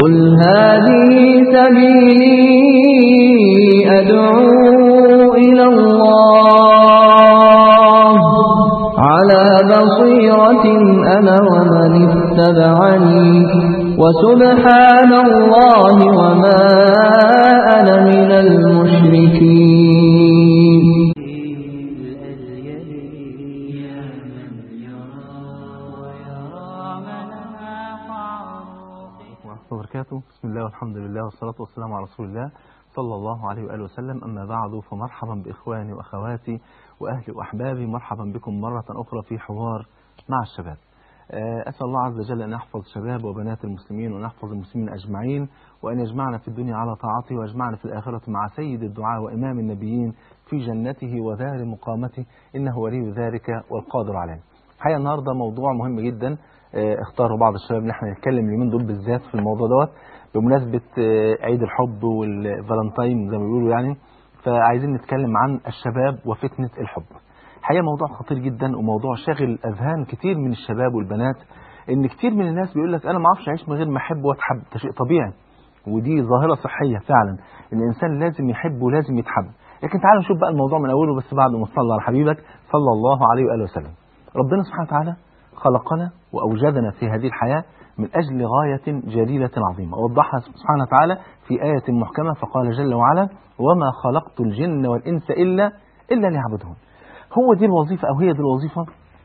قل هذه سبيلي أدعو إلى الله على بصيرة أنا ومن اتبعني وسبحان الله وما أنا من المشركين وبركاته بسم الله والحمد لله والصلاة والسلام على رسول الله صلى الله عليه وآله وسلم أما بعد فمرحبا بإخواني وأخواتي وأهلي وأحبابي مرحبا بكم مرة أخرى في حوار مع الشباب أسأل الله عز وجل أن يحفظ شباب وبنات المسلمين وأن يحفظ المسلمين أجمعين وأن يجمعنا في الدنيا على طاعته ويجمعنا في الآخرة مع سيد الدعاء وإمام النبيين في جنته ودار مقامته إنه ولي ذلك والقادر عليه الحقيقة النهاردة موضوع مهم جدا اختاروا بعض الشباب ان احنا نتكلم اليومين دول بالذات في الموضوع دوت بمناسبة عيد الحب والفالنتاين زي ما بيقولوا يعني فعايزين نتكلم عن الشباب وفتنة الحب الحقيقة موضوع خطير جدا وموضوع شاغل أذهان كتير من الشباب والبنات إن كتير من الناس بيقول لك أنا ما أعرفش أعيش من غير ما أحب وأتحب ده شيء طبيعي ودي ظاهرة صحية فعلا إن الإنسان لازم يحب ولازم يتحب لكن تعالوا نشوف بقى الموضوع من أوله بس بعد ما صلى على حبيبك صلى الله عليه وآله وسلم ربنا سبحانه وتعالى خلقنا وأوجدنا في هذه الحياة من أجل غاية جليلة عظيمة وضحها سبحانه وتعالى في آية محكمة فقال جل وعلا وما خلقت الجن والإنس إلا إلا ليعبدون هو دي الوظيفة أو هي دي الوظيفة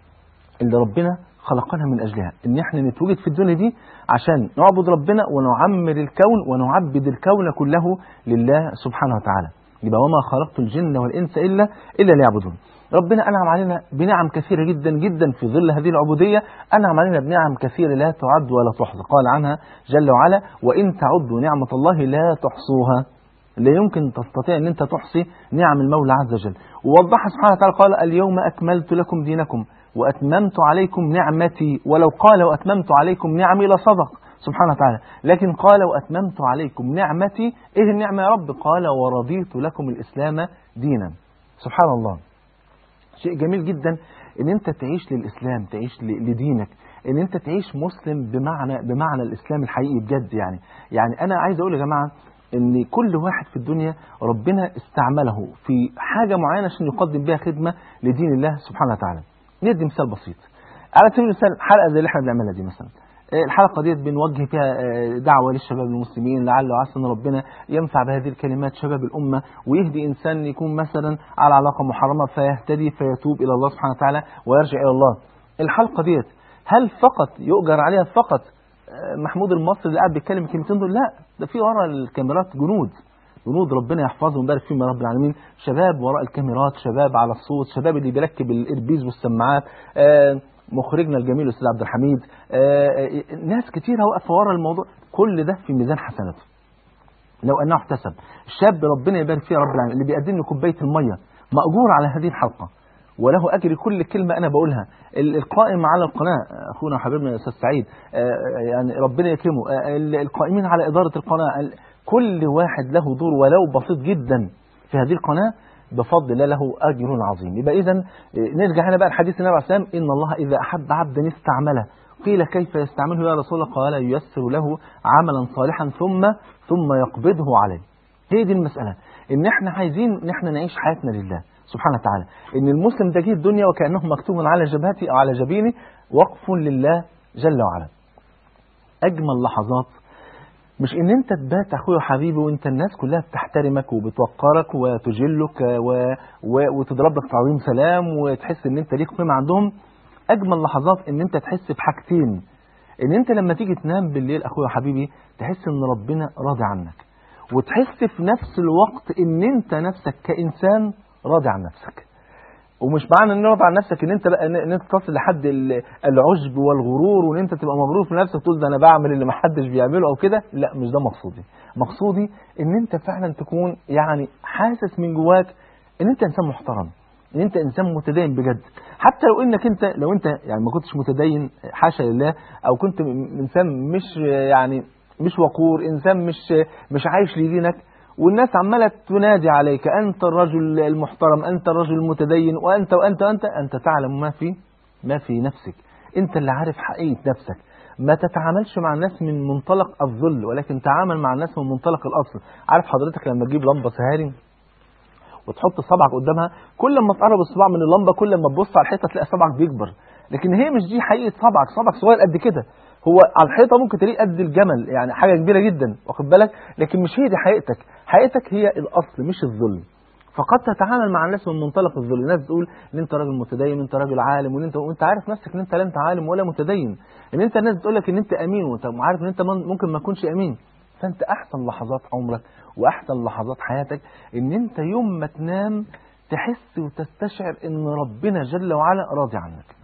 اللي ربنا خلقنا من أجلها إن إحنا نتوجد في الدنيا دي عشان نعبد ربنا ونعمر الكون ونعبد الكون كله لله سبحانه وتعالى يبقى وما خلقت الجن والإنس إلا إلا ليعبدون ربنا أنعم علينا بنعم كثيرة جدا جدا في ظل هذه العبودية أنعم علينا بنعم كثيرة لا تعد ولا تحصى قال عنها جل وعلا وإن تعدوا نعمة الله لا تحصوها لا يمكن تستطيع أن أنت تحصي نعم المولى عز وجل ووضح سبحانه وتعالى قال اليوم أكملت لكم دينكم وأتممت عليكم نعمتي ولو قال وأتممت عليكم نعمي لصدق سبحانه وتعالى لكن قال وأتممت عليكم نعمتي إيه النعمة يا رب قال ورضيت لكم الإسلام دينا سبحان الله شيء جميل جدا ان انت تعيش للاسلام تعيش لدينك ان انت تعيش مسلم بمعنى بمعنى الاسلام الحقيقي بجد يعني يعني انا عايز اقول يا جماعه ان كل واحد في الدنيا ربنا استعمله في حاجه معينه عشان يقدم بها خدمه لدين الله سبحانه وتعالى ندي مثال بسيط على سبيل المثال حلقه زي اللي احنا بنعملها دي مثلا الحلقة ديت بنوجه فيها دعوة للشباب المسلمين لعل وعسى ان ربنا ينفع بهذه الكلمات شباب الأمة ويهدي إنسان يكون مثلا على علاقة محرمة فيهتدي فيتوب إلى الله سبحانه وتعالى ويرجع إلى الله الحلقة ديت هل فقط يؤجر عليها فقط محمود المصري اللي قاعد بيتكلم الكلمتين دول لا ده في ورا الكاميرات جنود جنود ربنا يحفظهم ويبارك فيهم يا رب العالمين شباب وراء الكاميرات شباب على الصوت شباب اللي بيركب الإربيز والسماعات آه مخرجنا الجميل الاستاذ عبد الحميد ناس كتيره واقفه ورا الموضوع كل ده في ميزان حسناته لو انه احتسب الشاب ربنا يبارك فيه رب العالمين اللي بيقدم له كوبايه الميه ماجور على هذه الحلقه وله اجر كل كلمه انا بقولها القائم على القناه اخونا وحبيبنا الاستاذ سعيد يعني ربنا يكرمه القائمين على اداره القناه كل واحد له دور ولو بسيط جدا في هذه القناه بفضل الله له أجر عظيم يبقى إذا نرجع هنا بقى لحديث النبي عليه الصلاة والسلام إن الله إذا أحب عبدا استعمله قيل كيف يستعمله يا رسول الله قال ييسر له عملا صالحا ثم ثم يقبضه عليه هي دي المسألة إن إحنا عايزين إن إحنا نعيش حياتنا لله سبحانه وتعالى إن المسلم ده جه الدنيا وكأنه مكتوب على جبهته أو على جبينه وقف لله جل وعلا أجمل لحظات مش ان انت تبات اخويا وحبيبي وانت الناس كلها بتحترمك وبتوقرك وتجلك و... و... وتضرب لك تعظيم سلام وتحس ان انت ليك قيمه عندهم اجمل لحظات ان انت تحس بحاجتين ان انت لما تيجي تنام بالليل اخويا وحبيبي تحس ان ربنا راضي عنك وتحس في نفس الوقت ان انت نفسك كانسان راضي عن نفسك ومش معنى ان راضي عن نفسك ان انت بقى ان انت تصل لحد العجب والغرور وان انت تبقى مغرور في نفسك تقول ده انا بعمل اللي ما حدش بيعمله او كده لا مش ده مقصودي مقصودي ان انت فعلا تكون يعني حاسس من جواك ان انت انسان محترم ان انت انسان متدين بجد حتى لو انك انت لو انت يعني ما كنتش متدين حاشا لله او كنت انسان مش يعني مش وقور انسان مش مش عايش لدينك والناس عمالة تنادي عليك أنت الرجل المحترم أنت الرجل المتدين وأنت وأنت وأنت أنت تعلم ما في ما في نفسك أنت اللي عارف حقيقة نفسك ما تتعاملش مع الناس من منطلق الذل ولكن تعامل مع الناس من منطلق الاصل عارف حضرتك لما تجيب لمبه سهاري وتحط صبعك قدامها كل ما تقرب الصباع من اللمبه كل ما تبص على الحيطه تلاقي صبعك بيكبر لكن هي مش دي حقيقه صبعك صبعك صغير قد كده هو على الحيطه ممكن تلاقيه قد الجمل يعني حاجه كبيره جدا واخد بالك لكن مش هي دي حقيقتك حقيقتك هي الاصل مش الذل فقد تتعامل مع الناس من منطلق الذل الناس تقول ان انت راجل متدين انت راجل عالم وان انت وانت عارف نفسك ان انت لا انت عالم ولا متدين ان انت الناس بتقول لك ان انت امين وانت عارف ان انت ممكن ما تكونش امين فانت احسن لحظات عمرك واحسن لحظات حياتك ان انت يوم ما تنام تحس وتستشعر ان ربنا جل وعلا راضي عنك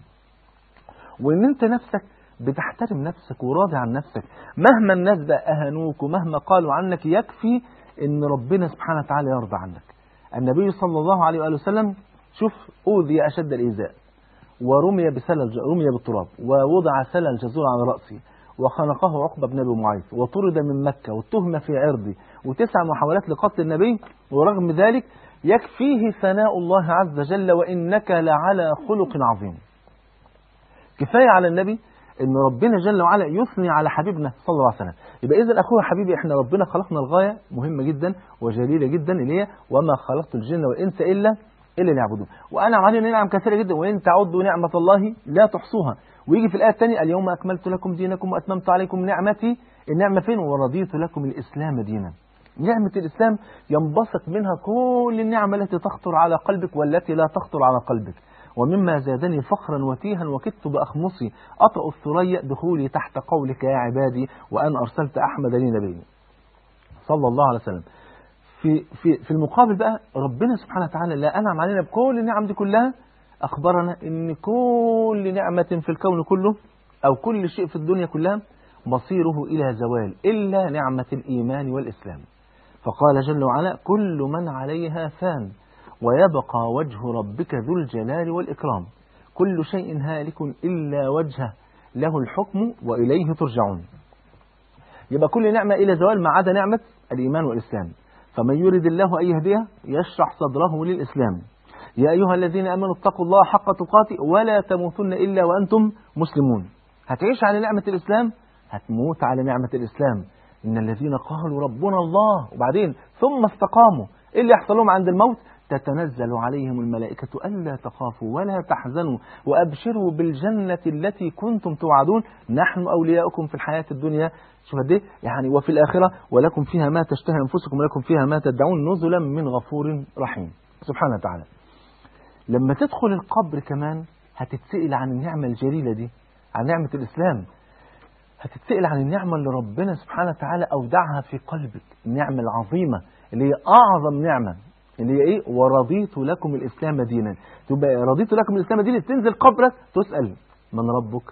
وان انت نفسك بتحترم نفسك وراضي عن نفسك مهما الناس بقى اهانوك ومهما قالوا عنك يكفي ان ربنا سبحانه وتعالى يرضى عنك النبي صلى الله عليه وآله وسلم شوف أوذي أشد الإيذاء ورمي بسلل رمي بالتراب ووضع سلل جزور على رأسه وخنقه عقبة بن أبي معيط وطرد من مكة واتهم في عرضه وتسع محاولات لقتل النبي ورغم ذلك يكفيه ثناء الله عز وجل وإنك لعلى خلق عظيم كفاية على النبي ان ربنا جل وعلا يثني على حبيبنا صلى الله عليه وسلم يبقى اذا اخويا حبيبي احنا ربنا خلقنا الغايه مهمه جدا وجليله جدا اللي هي وما خلقت الجن والانس الا الا ليعبدون وانعم علينا نعم كثيره جدا وان تعدوا نعمه الله لا تحصوها ويجي في الايه الثانيه اليوم اكملت لكم دينكم واتممت عليكم نعمتي النعمه فين ورضيت لكم الاسلام دينا نعمة الإسلام ينبسط منها كل النعم التي تخطر على قلبك والتي لا تخطر على قلبك ومما زادني فخرا وتيها وكدت بأخمصي أطأ الثريا دخولي تحت قولك يا عبادي وأن أرسلت أحمد لي نبيا صلى الله عليه وسلم في, في, في المقابل بقى ربنا سبحانه وتعالى لا أنعم علينا بكل النعم دي كلها أخبرنا أن كل نعمة في الكون كله أو كل شيء في الدنيا كلها مصيره إلى زوال إلا نعمة الإيمان والإسلام فقال جل وعلا كل من عليها فان ويبقى وجه ربك ذو الجلال والإكرام كل شيء هالك إلا وجهه له الحكم وإليه ترجعون يبقى كل نعمة إلى زوال ما عدا نعمة الإيمان والإسلام فمن يريد الله أن يهديه يشرح صدره للإسلام يا أيها الذين آمنوا اتقوا الله حق تقاته ولا تموتن إلا وأنتم مسلمون هتعيش على نعمة الإسلام هتموت على نعمة الإسلام إن الذين قالوا ربنا الله وبعدين ثم استقاموا إيه اللي يحصل لهم عند الموت تتنزل عليهم الملائكة ألا تخافوا ولا تحزنوا وأبشروا بالجنة التي كنتم توعدون نحن أولياؤكم في الحياة الدنيا شوف قد ايه يعني وفي الآخرة ولكم فيها ما تشتهي أنفسكم ولكم فيها ما تدعون نزلا من غفور رحيم سبحانه وتعالى لما تدخل القبر كمان هتتسئل عن النعمة الجليلة دي عن نعمة الإسلام هتتسأل عن النعمة اللي ربنا سبحانه وتعالى أودعها في قلبك النعمة العظيمة اللي هي أعظم نعمة اللي هي إيه ورضيت لكم الإسلام دينا تبقى رضيت لكم الإسلام دينا تنزل قبرك تسأل من ربك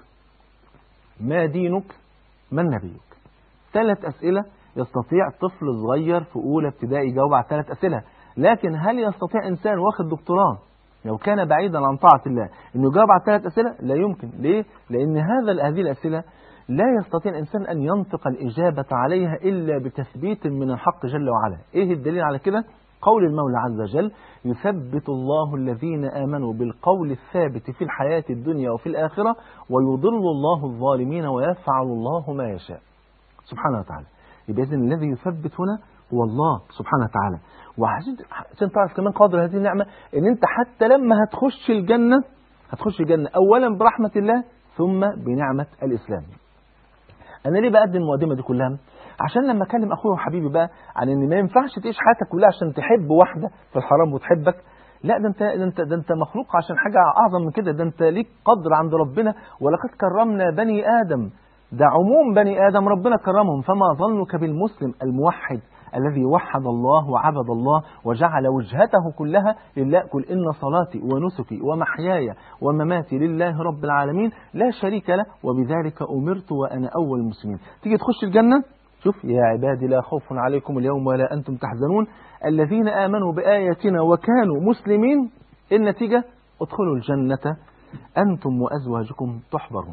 ما دينك من نبيك ثلاث أسئلة يستطيع طفل صغير في أولى ابتدائي يجاوب على ثلاث أسئلة لكن هل يستطيع إنسان واخد دكتوراه لو كان بعيدا عن طاعة الله أنه يجاوب على ثلاث أسئلة لا يمكن ليه؟ لأن هذا هذه الأسئلة لا يستطيع الإنسان أن ينطق الإجابة عليها إلا بتثبيت من الحق جل وعلا إيه الدليل على كده؟ قول المولى عز وجل يثبت الله الذين آمنوا بالقول الثابت في الحياة الدنيا وفي الآخرة ويضل الله الظالمين ويفعل الله ما يشاء سبحانه وتعالى يبقى إذن الذي يثبت هنا هو الله سبحانه وتعالى وعشان تعرف كمان قدر هذه النعمة ان انت حتى لما هتخش الجنة هتخش الجنة اولا برحمة الله ثم بنعمة الاسلام انا ليه بقدم المقدمة دي كلها عشان لما اكلم اخويا وحبيبي بقى عن ان ما ينفعش تعيش حياتك كلها عشان تحب واحدة في الحرام وتحبك لا ده انت ده انت ده انت مخلوق عشان حاجة اعظم من كده ده انت ليك قدر عند ربنا ولقد كرمنا بني ادم ده عموم بني ادم ربنا كرمهم فما ظنك بالمسلم الموحد الذي وحد الله وعبد الله وجعل وجهته كلها لله قل إن صلاتي ونسكي ومحياي ومماتي لله رب العالمين لا شريك له وبذلك أمرت وأنا أول المسلمين تيجي تخش الجنة شوف يا عبادي لا خوف عليكم اليوم ولا أنتم تحزنون الذين آمنوا بآياتنا وكانوا مسلمين النتيجة ادخلوا الجنة أنتم وأزواجكم تحبرون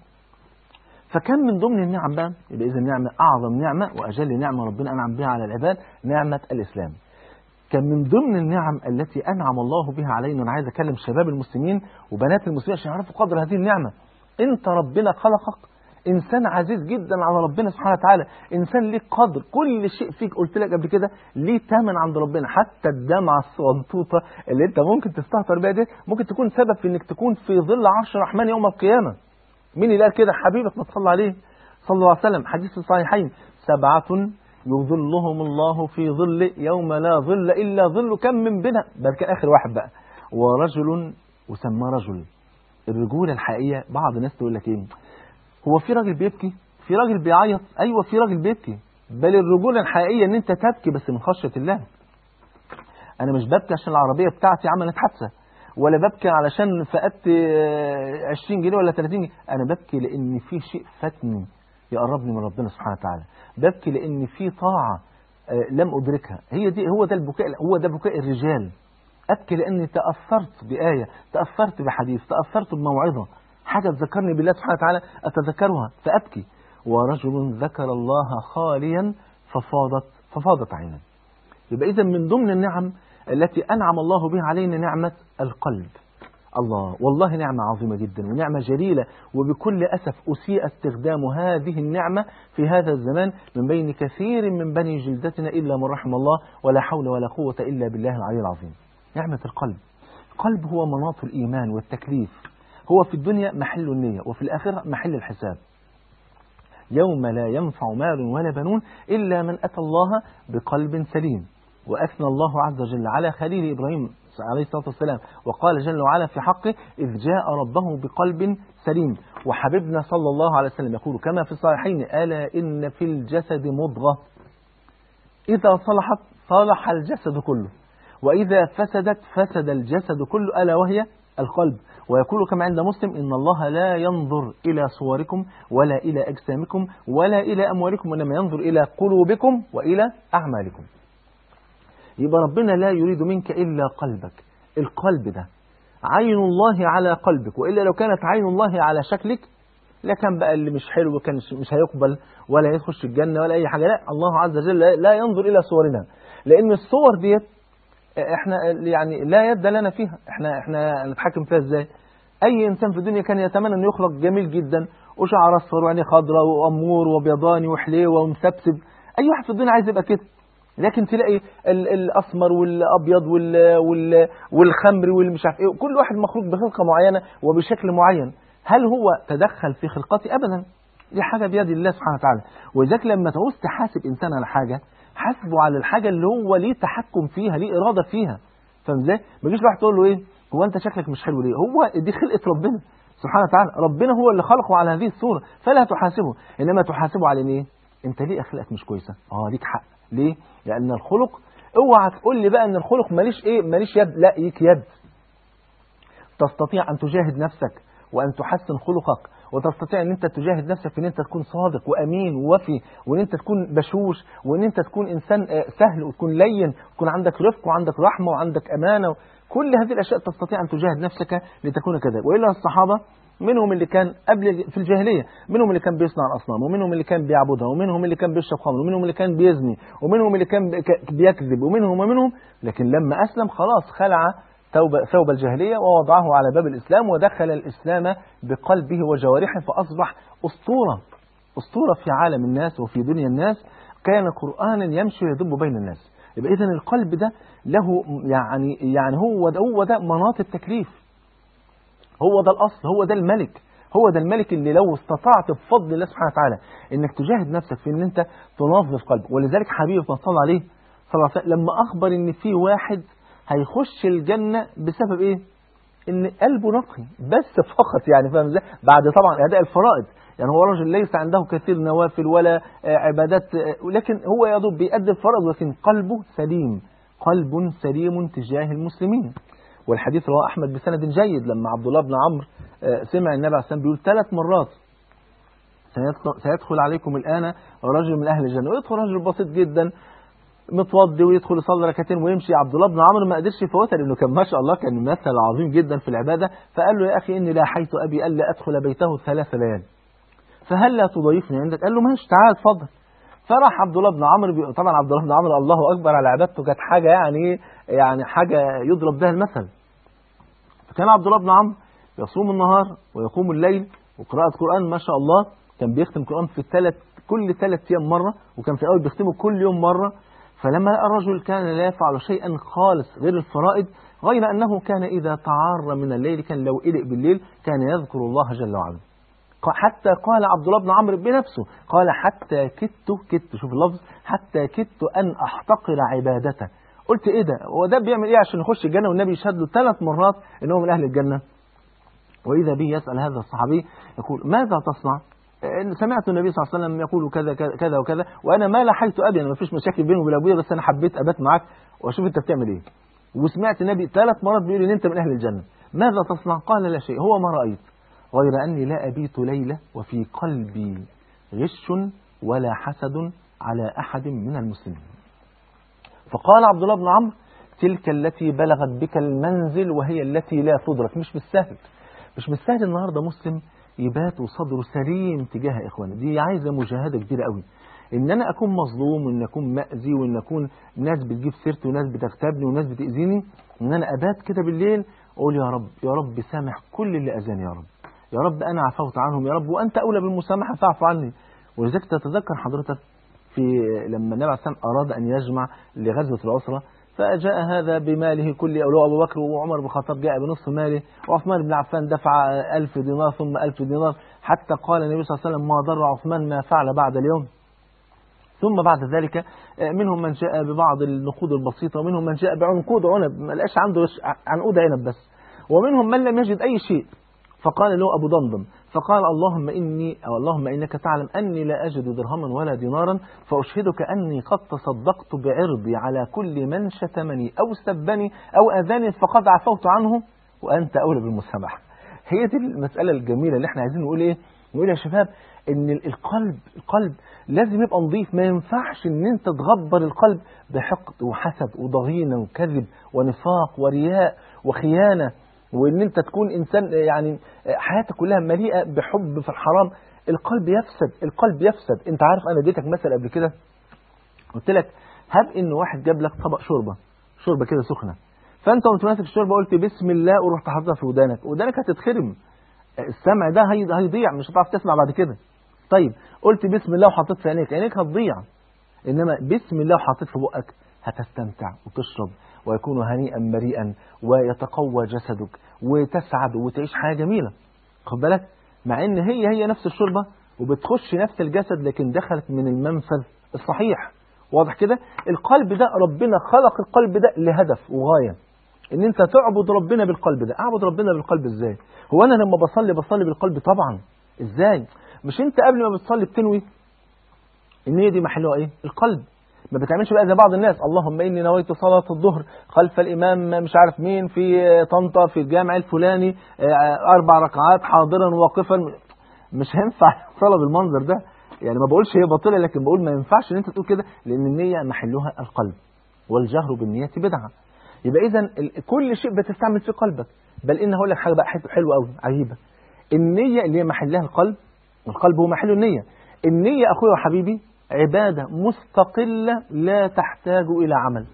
فكم من ضمن النعم بقى يبقى إذا النعمة أعظم نعمة وأجل نعمة ربنا أنعم بها على العباد نعمة الإسلام كان من ضمن النعم التي أنعم الله بها علينا أنا عايز أكلم شباب المسلمين وبنات المسلمين عشان يعرفوا قدر هذه النعمة أنت ربنا خلقك انسان عزيز جدا على ربنا سبحانه وتعالى انسان ليه قدر كل شيء فيك قلت لك قبل كده ليه ثمن عند ربنا حتى الدمعه الصنطوطه اللي انت ممكن تستهتر بيها دي ممكن تكون سبب في انك تكون في ظل عرش الرحمن يوم القيامه مين اللي قال كده حبيبك ما تصلى عليه صلى الله عليه وسلم حديث الصحيحين سبعة يظلهم الله في ظل يوم لا ظل إلا ظل كم من بنا بل كان آخر واحد بقى ورجل وسمى رجل الرجولة الحقيقية بعض الناس تقول لك ايه هو في راجل بيبكي في راجل بيعيط ايوه في راجل بيبكي بل الرجولة الحقيقية ان انت تبكي بس من خشية الله انا مش ببكي عشان العربية بتاعتي عملت حادثة ولا ببكي علشان فقدت 20 جنيه ولا 30 جنيه انا ببكي لان في شيء فاتني يقربني من ربنا سبحانه وتعالى ببكي لان في طاعة لم ادركها هي دي هو ده البكاء هو ده بكاء الرجال أبكي لأني تأثرت بآية تأثرت بحديث تأثرت بموعظة حاجة تذكرني بالله سبحانه وتعالى أتذكرها فأبكي ورجل ذكر الله خاليا ففاضت ففاضت عينا يبقى إذا من ضمن النعم التي أنعم الله بها علينا نعمة القلب الله والله نعمة عظيمة جدا ونعمة جليلة وبكل أسف أسيء استخدام هذه النعمة في هذا الزمان من بين كثير من بني جلدتنا إلا من رحم الله ولا حول ولا قوة إلا بالله العلي العظيم نعمة القلب القلب هو مناط الإيمان والتكليف هو في الدنيا محل النية وفي الآخرة محل الحساب يوم لا ينفع مال ولا بنون إلا من أتى الله بقلب سليم وأثنى الله عز وجل على خليل إبراهيم عليه الصلاة والسلام وقال جل وعلا في حقه إذ جاء ربه بقلب سليم وحبيبنا صلى الله عليه وسلم يقول كما في الصحيحين ألا إن في الجسد مضغة إذا صلحت صلح الجسد كله وإذا فسدت فسد الجسد كله ألا وهي القلب ويقول كما عند مسلم إن الله لا ينظر إلى صوركم ولا إلى أجسامكم ولا إلى أموالكم وإنما ينظر إلى قلوبكم وإلى أعمالكم يبقى ربنا لا يريد منك إلا قلبك القلب ده عين الله على قلبك وإلا لو كانت عين الله على شكلك لكان بقى اللي مش حلو كان مش هيقبل ولا يخش الجنة ولا أي حاجة لا الله عز وجل لا ينظر إلى صورنا لأن الصور ديت احنا يعني لا يد لنا فيها احنا احنا نتحكم فيها ازاي اي انسان في الدنيا كان يتمنى انه يخلق جميل جدا وشعر اصفر وعينيه خضراء وامور وبيضاني وحليوه ومسبسب اي واحد في الدنيا عايز يبقى كده لكن تلاقي ال- الاسمر والابيض وال- وال- والخمر والمش عارف ايه كل واحد مخلوق بخلقه معينه وبشكل معين هل هو تدخل في خلقتي ابدا دي حاجه بيد الله سبحانه وتعالى ولذلك لما تعوز تحاسب انسان على حاجه حاسبه على الحاجه اللي هو ليه تحكم فيها ليه اراده فيها فاهم ازاي ما يجيش واحد تقول له ايه هو انت شكلك مش حلو ليه هو دي خلقه ربنا سبحانه وتعالى ربنا هو اللي خلقه على هذه الصوره فلا تحاسبه انما تحاسبه على ايه انت ليه اخلاقك مش كويسه اه ليك حق ليه لان الخلق اوعى تقول لي بقى ان الخلق ماليش ايه ماليش يد لا ليك يد تستطيع ان تجاهد نفسك وان تحسن خلقك وتستطيع ان انت تجاهد نفسك في ان انت تكون صادق وامين ووفي وان انت تكون بشوش وان انت تكون انسان سهل وتكون لين وتكون عندك رفق وعندك رحمه وعندك امانه كل هذه الاشياء تستطيع ان تجاهد نفسك لتكون كذلك والا الصحابه منهم اللي كان قبل في الجاهليه منهم اللي كان بيصنع الاصنام ومنهم اللي كان بيعبدها ومنهم اللي كان بيشرب خمر ومنهم اللي كان بيزني ومنهم اللي كان بيكذب ومنهم ومنهم لكن لما اسلم خلاص خلع ثوب, ثوب الجاهلية ووضعه على باب الإسلام ودخل الإسلام بقلبه وجوارحه فأصبح أسطورة أسطورة في عالم الناس وفي دنيا الناس كان قرآنا يمشي ويدب بين الناس يبقى إذن القلب ده له يعني يعني هو ده هو ده مناط التكليف هو ده الأصل هو ده الملك هو ده الملك اللي لو استطعت بفضل الله سبحانه وتعالى انك تجاهد نفسك في ان انت تنظف قلبك ولذلك حبيبي صلى عليه صلى الله عليه وسلم لما اخبر ان في واحد هيخش الجنة بسبب ايه ان قلبه نقي بس فقط يعني فاهم ازاي بعد طبعا اداء الفرائض يعني هو رجل ليس عنده كثير نوافل ولا عبادات لكن هو يا دوب بيأدي الفرائض لكن قلبه سليم قلب سليم تجاه المسلمين والحديث رواه احمد بسند جيد لما عبد الله بن عمرو سمع النبي عليه الصلاه بيقول ثلاث مرات سيدخل عليكم الان رجل من اهل الجنه ويدخل رجل بسيط جدا متوضي ويدخل يصلي ركعتين ويمشي عبد الله بن عمرو ما قدرش يفوتها لانه كان ما شاء الله كان مثل عظيم جدا في العباده فقال له يا اخي اني لا حيث ابي الا ادخل بيته ثلاث ليال فهل لا تضيفني عندك قال له ماشي تعال اتفضل فراح عبد الله بن عمرو طبعا عبد الله بن عمرو الله اكبر على عبادته كانت حاجه يعني يعني حاجه يضرب بها المثل فكان عبد الله بن عمرو يصوم النهار ويقوم الليل وقراءه قران ما شاء الله كان بيختم القرآن في ثلاث كل ثلاث أيام مرة وكان في الأول بيختمه كل يوم مرة فلما لقى الرجل كان لا يفعل شيئا خالص غير الفرائض غير أنه كان إذا تعار من الليل كان لو قلق بالليل كان يذكر الله جل وعلا حتى قال عبد الله بن عمرو بنفسه قال حتى كدت كدت شوف اللفظ حتى كدت أن أحتقر عبادته قلت إيه ده هو ده بيعمل إيه عشان يخش الجنة والنبي يشهد له ثلاث مرات إن هو من أهل الجنة وإذا به يسأل هذا الصحابي يقول ماذا تصنع سمعت النبي صلى الله عليه وسلم يقول كذا كذا وكذا وانا ما لحيت ابي انا ما فيش مشاكل بيني وبين ابويا بس انا حبيت ابات معاك واشوف انت بتعمل ايه وسمعت النبي ثلاث مرات بيقول ان انت من اهل الجنه ماذا تصنع قال لا شيء هو ما رايت غير اني لا ابيت ليله وفي قلبي غش ولا حسد على احد من المسلمين فقال عبد الله بن عمرو تلك التي بلغت بك المنزل وهي التي لا تدرك مش بالسهل مش بالسهل النهارده مسلم يبات وصدره سليم تجاه إخوانه دي عايزة مجاهدة كبيرة قوي إن أنا أكون مظلوم وإن أكون مأذي وإن أكون ناس بتجيب سيرتي وناس بتغتابني وناس بتأذيني إن أنا أبات كده بالليل أقول يا رب يا رب سامح كل اللي أذاني يا رب يا رب أنا عفوت عنهم يا رب وأنت أولى بالمسامحة فاعف عني ولذلك تتذكر حضرتك في لما النبي عليه الصلاة أراد أن يجمع لغزوة العسرة فجاء هذا بماله كله أولو أبو بكر وعمر بن الخطاب جاء بنصف ماله وعثمان بن عفان دفع ألف دينار ثم ألف دينار حتى قال النبي صلى الله عليه وسلم ما ضر عثمان ما فعل بعد اليوم ثم بعد ذلك منهم من جاء ببعض النقود البسيطة ومنهم من جاء بعنقود عنب ما لقاش عنده عنقود عنب بس ومنهم من لم يجد أي شيء فقال له أبو ضمضم فقال اللهم إني أو اللهم إنك تعلم أني لا أجد درهما ولا دينارا فأشهدك أني قد تصدقت بعرضي على كل من شتمني أو سبني أو أذاني فقد عفوت عنه وأنت أولى بالمسامحة هي دي المسألة الجميلة اللي احنا عايزين نقول إيه نقول يا شباب ان القلب القلب لازم يبقى نظيف ما ينفعش ان انت تغبر القلب بحقد وحسد وضغينة وكذب ونفاق ورياء وخيانة وان انت تكون انسان يعني حياتك كلها مليئه بحب في الحرام القلب يفسد القلب يفسد انت عارف انا اديتك مثل قبل كده قلت لك هب ان واحد جاب لك طبق شوربه شوربه كده سخنه فانت قمت ماسك الشوربه قلت بسم الله ورحت حاططها في ودانك ودانك هتتخرم السمع ده هيضيع مش هتعرف تسمع بعد كده طيب قلت بسم الله وحطيت في عينيك عينيك هتضيع انما بسم الله وحطيت في بقك هتستمتع وتشرب ويكون هنيئا مريئا ويتقوى جسدك وتسعد وتعيش حياة جميلة خد بالك مع ان هي هي نفس الشوربة وبتخش نفس الجسد لكن دخلت من المنفذ الصحيح واضح كده القلب ده ربنا خلق القلب ده لهدف وغاية ان انت تعبد ربنا بالقلب ده اعبد ربنا بالقلب ازاي هو انا لما بصلي بصلي بالقلب طبعا ازاي مش انت قبل ما بتصلي بتنوي النية دي محلها ايه القلب ما بتعملش بقى زي بعض الناس اللهم اني نويت صلاه الظهر خلف الامام مش عارف مين في طنطا في الجامع الفلاني اربع ركعات حاضرا واقفا مش هينفع صلاه بالمنظر ده يعني ما بقولش هي باطله لكن بقول ما ينفعش ان انت تقول كده لان النيه محلها القلب والجهر بالنيه بدعه يبقى اذا كل شيء بتستعمل في قلبك بل ان هقول لك حاجه بقى حلوه قوي عجيبه النيه اللي هي محلها القلب القلب هو محل النيه النيه اخويا وحبيبي عبادة مستقلة لا تحتاج إلى عمل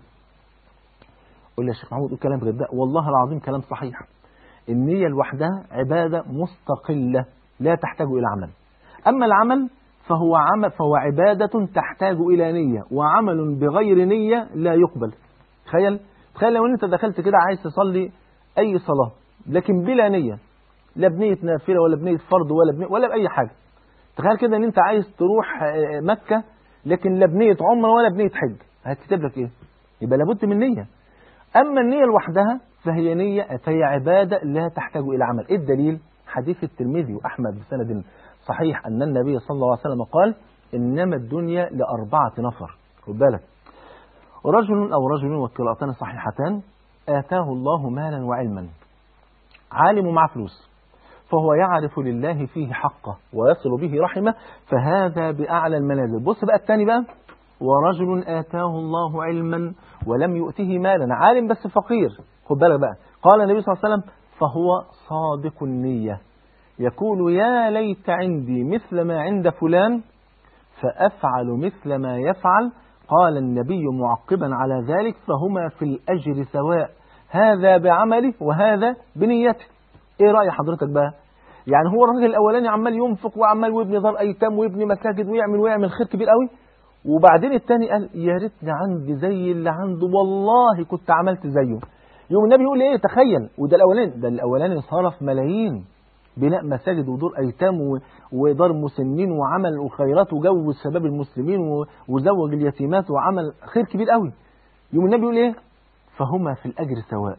قول يا شيخ محمود كلام غير ده والله العظيم كلام صحيح النية لوحدها عبادة مستقلة لا تحتاج إلى عمل أما العمل فهو عمل فهو عبادة تحتاج إلى نية وعمل بغير نية لا يقبل تخيل تخيل لو أنت دخلت كده عايز تصلي أي صلاة لكن بلا نية لا بنية نافلة ولا بنية فرض ولا بنية ولا بأي حاجة تخيل كده ان انت عايز تروح مكة لكن لا بنية عمرة ولا بنية حج هتكتب لك ايه يبقى لابد من نية اما النية لوحدها فهي نية فهي عبادة لا تحتاج الى عمل ايه الدليل حديث الترمذي واحمد بسند صحيح ان النبي صلى الله عليه وسلم قال انما الدنيا لاربعة نفر خد بالك رجل او رجل والقراءتان صحيحتان اتاه الله مالا وعلما عالم مع فلوس فهو يعرف لله فيه حقه ويصل به رحمه فهذا بأعلى المنازل بص بقى الثاني بقى ورجل آتاه الله علما ولم يؤته مالا عالم بس فقير خد بالك بقى قال النبي صلى الله عليه وسلم فهو صادق النية يقول يا ليت عندي مثل ما عند فلان فأفعل مثل ما يفعل قال النبي معقبا على ذلك فهما في الأجر سواء هذا بعمله وهذا بنيته ايه رأي حضرتك بقى يعني هو الراجل الاولاني عمال ينفق وعمال ويبني دار ايتام ويبني مساجد ويعمل ويعمل خير كبير قوي وبعدين التاني قال يا ريتني عندي زي اللي عنده والله كنت عملت زيه يوم النبي يقول ايه تخيل وده الاولاني ده الاولاني صرف ملايين بناء مساجد ودور ايتام و- ودار مسنين وعمل وخيرات وجوز شباب المسلمين و- وزوج اليتيمات وعمل خير كبير قوي يوم النبي يقول ايه فهما في الاجر سواء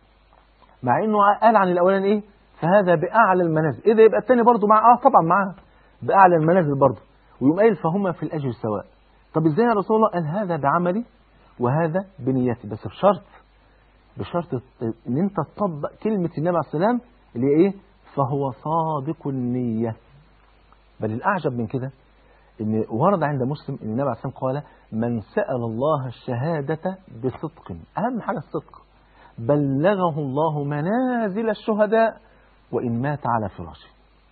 مع انه قال عن الاولاني ايه فهذا باعلى المنازل ايه ده يبقى الثاني برضه مع اه طبعا معاه باعلى المنازل برضه ويقوم قايل فهما في الاجر سواء طب ازاي يا رسول الله قال هذا بعملي وهذا بنيتي بس بشرط بشرط ان انت تطبق كلمه النبي عليه السلام اللي هي ايه فهو صادق النيه بل الاعجب من كده ان ورد عند مسلم ان النبي عليه السلام قال من سال الله الشهاده بصدق اهم حاجه الصدق بلغه الله منازل الشهداء وإن مات على فراشه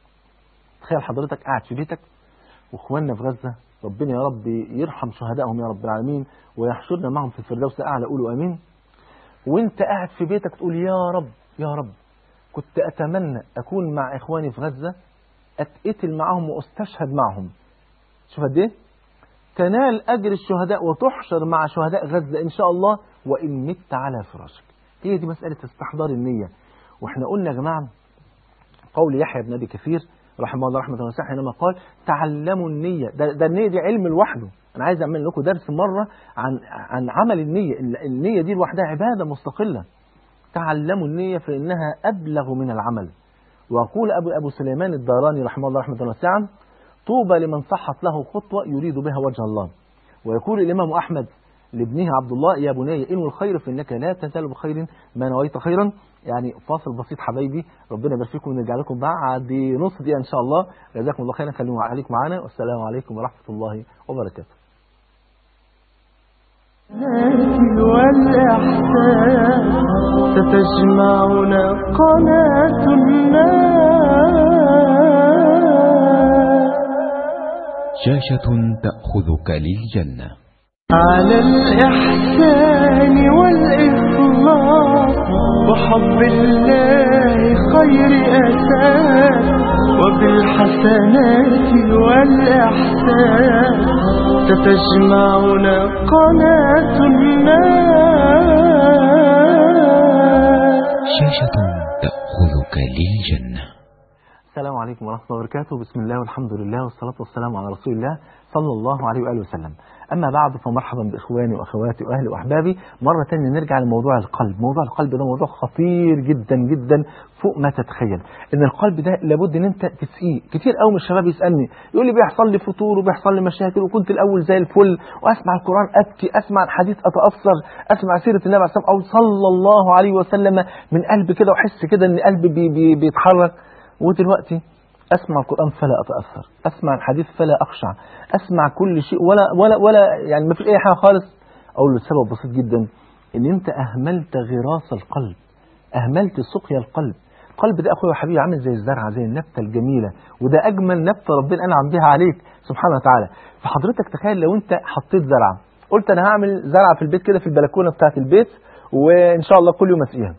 تخيل حضرتك قاعد في بيتك واخواننا في غزة ربنا يا رب يرحم شهدائهم يا رب العالمين ويحشرنا معهم في الفردوس الأعلى قولوا أمين وانت قاعد في بيتك تقول يا رب يا رب كنت أتمنى أكون مع إخواني في غزة أتقتل معهم وأستشهد معهم شوف قد إيه تنال أجر الشهداء وتحشر مع شهداء غزة إن شاء الله وإن مت على فراشك هي دي مسألة استحضار النية وإحنا قلنا يا جماعة قول يحيى بن أبي كثير رحمه الله رحمة واسعة حينما قال تعلموا النية ده, ده النية دي علم لوحده أنا عايز أعمل لكم درس مرة عن عن عمل النية النية دي لوحدها عبادة مستقلة تعلموا النية فإنها أبلغ من العمل ويقول أبو أبو سليمان الداراني رحمه الله رحمة واسعة طوبى لمن صحت له خطوة يريد بها وجه الله ويقول الإمام أحمد لابنه عبد الله يا بني إنو الخير فإنك لا تزال بخير ما نويت خيرا يعني فاصل بسيط حبايبي ربنا يبارك فيكم ونرجع لكم بعد نص دقيقة إن شاء الله جزاكم الله خيرا خليكم عليكم معانا والسلام عليكم ورحمة الله وبركاته والإحسان ستجمعنا قناة الناس شاشة تأخذك للجنة على الإحسان والإخلاص وحب الله خير أساس وبالحسنات والإحسان ستجمعنا قناة الناس شاشة تأخذك للجنة السلام عليكم ورحمة الله وبركاته بسم الله والحمد لله والصلاة والسلام على رسول الله صلى الله عليه وآله وسلم أما بعد فمرحبا بإخواني وأخواتي وأهلي وأحبابي مرة تانية نرجع لموضوع القلب موضوع القلب ده موضوع خطير جدا جدا فوق ما تتخيل إن القلب ده لابد إن أنت تسقيه كتير قوي من الشباب يسألني يقول لي بيحصل لي فتور وبيحصل لي مشاكل وكنت الأول زي الفل وأسمع القرآن أبكي أسمع الحديث أتأثر أسمع سيرة النبي عليه الصلاة والسلام أو صلى الله عليه وسلم من قلب كده وأحس كده إن قلبي بي بي بيتحرك ودلوقتي أسمع القرآن فلا أتأثر أسمع الحديث فلا أخشع أسمع كل شيء ولا ولا ولا يعني ما فيش أي حاجة خالص أقول له السبب بسيط جدا إن أنت أهملت غراس القلب أهملت سقيا القلب القلب ده أخويا وحبيبي عامل زي الزرعة زي النبتة الجميلة وده أجمل نبتة ربنا أنعم بها عليك سبحانه وتعالى فحضرتك تخيل لو أنت حطيت زرعة قلت أنا هعمل زرعة في البيت كده في البلكونة بتاعة البيت وإن شاء الله كل يوم أسقيها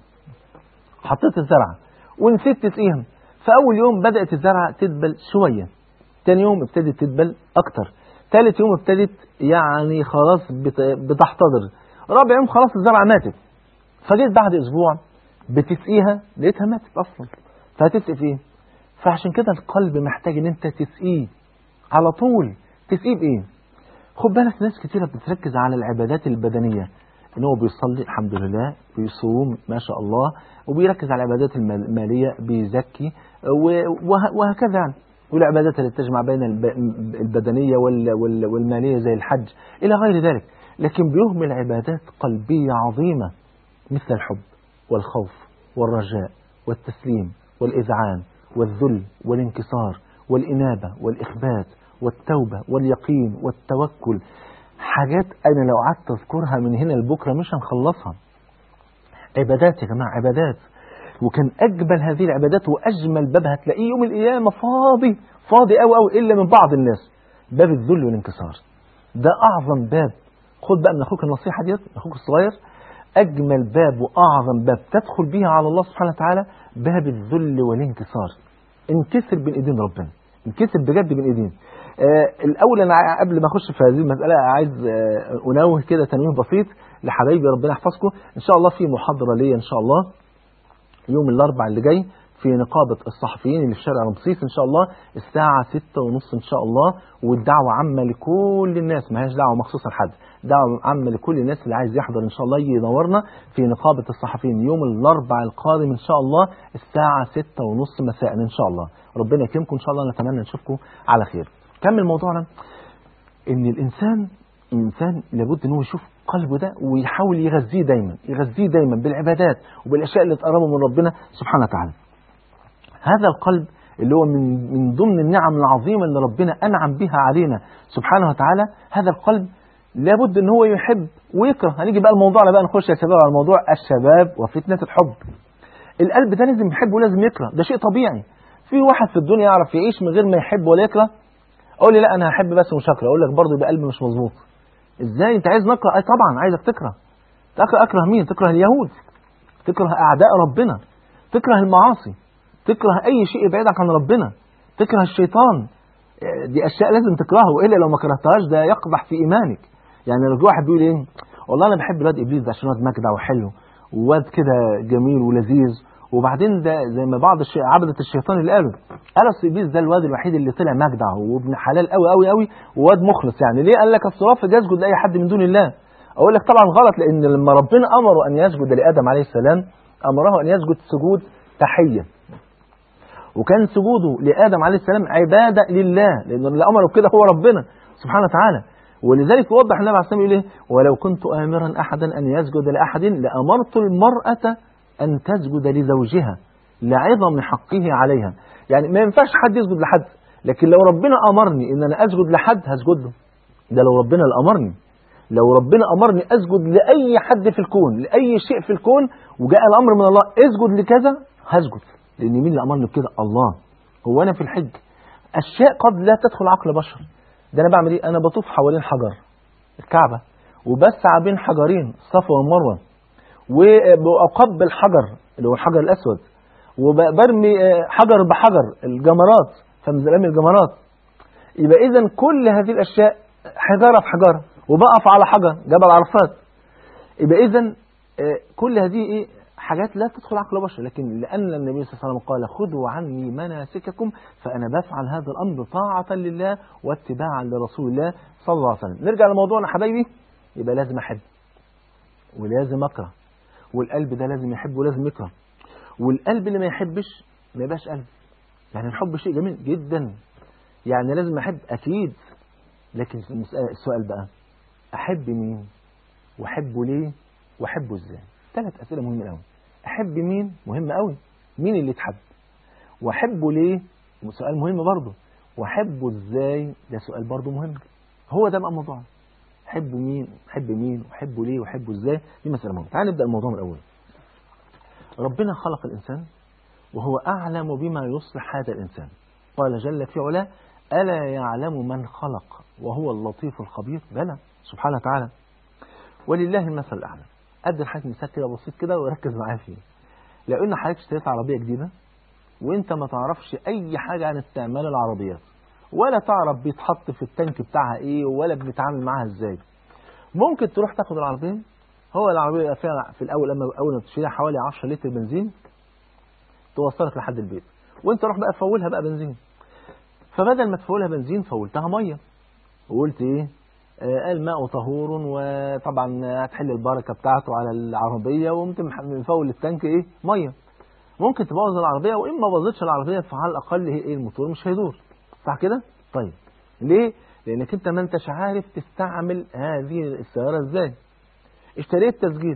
حطيت الزرعة ونسيت تسقيها فأول يوم بدأت الزرعة تدبل شوية تاني يوم ابتدت تدبل أكتر تالت يوم ابتدت يعني خلاص بت- بتحتضر رابع يوم خلاص الزرعة ماتت فجيت بعد أسبوع بتسقيها لقيتها ماتت أصلا فهتسقي في إيه؟ فعشان كده القلب محتاج إن أنت تسقيه على طول تسقيه بإيه؟ خد بالك ناس كتيرة بتركز على العبادات البدنية ان هو بيصلي الحمد لله بيصوم ما شاء الله وبيركز على العبادات المال- المالية بيزكي و- وه- وهكذا يعني والعبادات اللي تجمع بين الب- البدنية وال- وال- والمالية زي الحج إلى غير ذلك لكن بيهمل عبادات قلبية عظيمة مثل الحب والخوف والرجاء والتسليم والإذعان والذل والانكسار والإنابة والإخبات والتوبة واليقين والتوكل حاجات أنا لو قعدت أذكرها من هنا لبكرة مش هنخلصها عبادات يا جماعة عبادات وكان أجمل هذه العبادات وأجمل باب هتلاقيه يوم القيامة فاضي فاضي أوي أوي إلا من بعض الناس باب الذل والانكسار ده أعظم باب خد بقى من أخوك النصيحة ديت من أخوك الصغير أجمل باب وأعظم باب تدخل به على الله سبحانه وتعالى باب الذل والانكسار انكسر بين ايدين ربنا انكسر بجد بين ايدين آه الاول انا ع- قبل ما اخش في هذه المساله عايز آه انوه كده تنويه بسيط لحبايبي ربنا يحفظكم ان شاء الله في محاضره ليا ان شاء الله يوم الاربعاء اللي جاي في نقابة الصحفيين اللي في شارع رمسيس إن شاء الله الساعة ستة ونص إن شاء الله والدعوة عامة لكل الناس ما هيش دعوة مخصوصة لحد دعوة عامة لكل الناس اللي عايز يحضر إن شاء الله ينورنا في نقابة الصحفيين يوم الأربعاء القادم إن شاء الله الساعة ستة ونص مساء إن شاء الله ربنا يكرمكم إن شاء الله نتمنى نشوفكم على خير كمل موضوعنا ان الانسان الانسان لابد ان هو يشوف قلبه ده ويحاول يغذيه دايما يغذيه دايما بالعبادات وبالاشياء اللي تقربه من ربنا سبحانه وتعالى هذا القلب اللي هو من من ضمن النعم العظيمه اللي ربنا انعم بها علينا سبحانه وتعالى هذا القلب لابد ان هو يحب ويكره هنيجي بقى الموضوع بقى نخش يا شباب على موضوع الشباب وفتنه الحب القلب ده لازم يحب ولازم يكره ده شيء طبيعي في واحد في الدنيا يعرف يعيش من غير ما يحب ولا يكره اقول لي لا انا هحب بس مش هكره اقول لك برضه يبقى قلبي مش مظبوط ازاي انت عايز نكره اي طبعا عايزك تكره تكره اكره مين تكره اليهود تكره اعداء ربنا تكره المعاصي تكره اي شيء يبعدك عن ربنا تكره الشيطان دي اشياء لازم تكرهها والا لو ما كرهتهاش ده يقبح في ايمانك يعني لو واحد بيقول ايه والله انا بحب الواد ابليس ده عشان واد مجدع وحلو وواد كده جميل ولذيذ وبعدين ده زي ما بعض الشيء عبدة الشيطان اللي قالوا قال اصل ابليس ده الواد الوحيد اللي طلع مجدع وابن حلال قوي قوي قوي وواد مخلص يعني ليه قال لك اصل رافض يسجد لاي حد من دون الله اقول لك طبعا غلط لان لما ربنا امره ان يسجد لادم عليه السلام امره ان يسجد سجود تحيه وكان سجوده لادم عليه السلام عباده لله لان اللي امره بكده هو ربنا سبحانه وتعالى ولذلك يوضح النبي عليه الصلاه والسلام يقول ايه ولو كنت امرا احدا ان يسجد لاحد لامرت المراه ان تسجد لزوجها لعظم حقه عليها يعني ما ينفعش حد يسجد لحد لكن لو ربنا امرني ان انا اسجد لحد هسجد له ده لو ربنا اللي امرني لو ربنا امرني اسجد لاي حد في الكون لاي شيء في الكون وجاء الامر من الله اسجد لكذا هسجد لان مين اللي امرني بكده الله هو انا في الحج اشياء قد لا تدخل عقل بشر ده انا بعمل ايه انا بطوف حوالين حجر الكعبه وبسعى بين حجرين الصفا والمروه وأقبل حجر اللي هو الحجر الأسود وبرمي حجر بحجر الجمرات فمزلامي الجمرات يبقى إذا كل هذه الأشياء حجارة في حجارة وبقف على حجر جبل عرفات يبقى إذا كل هذه إيه حاجات لا تدخل عقل بشر لكن لأن النبي صلى الله عليه وسلم قال خذوا عني مناسككم فأنا بفعل هذا الأمر طاعة لله واتباعا لرسول الله صلى الله عليه وسلم نرجع لموضوعنا حبايبي يبقى لازم أحب ولازم أكره والقلب ده لازم يحب ولازم يكره والقلب اللي ما يحبش ما يبقاش قلب يعني الحب شيء جميل جدا يعني لازم احب اكيد لكن السؤال بقى احب مين واحبه ليه واحبه ازاي ثلاث اسئله مهمه قوي احب مين مهم قوي مين اللي يتحب واحبه ليه سؤال مهم برضه واحبه ازاي ده سؤال برضه مهم هو ده بقى موضوعنا حب مين حب مين وحبه ليه وحبه ازاي دي مسألة مهمة تعال نبدأ الموضوع من الأول ربنا خلق الإنسان وهو أعلم بما يصلح هذا الإنسان قال جل في علاه ألا يعلم من خلق وهو اللطيف الخبير بلى سبحانه وتعالى ولله المثل الأعلى أدي لحضرتك مثال كده بسيط كده وركز معايا فيه لو إن حضرتك اشتريت عربية جديدة وأنت ما تعرفش أي حاجة عن استعمال العربيات ولا تعرف بيتحط في التانك بتاعها ايه ولا بنتعامل معاها ازاي ممكن تروح تاخد العربيه هو العربيه فيها في الاول اما اول ما تشيلها حوالي 10 لتر بنزين توصلك لحد البيت وانت روح بقى فولها بقى بنزين فبدل ما تفولها بنزين فولتها ميه وقلت ايه آه الماء طهور وطبعا هتحل البركه بتاعته على العربيه وقمت مفول التانك ايه ميه ممكن تبوظ العربيه وان ما باظتش العربيه فعلى الاقل هي ايه الموتور مش هيدور صح كده طيب ليه لانك انت ما انتش عارف تستعمل هذه السياره ازاي اشتريت تسجيل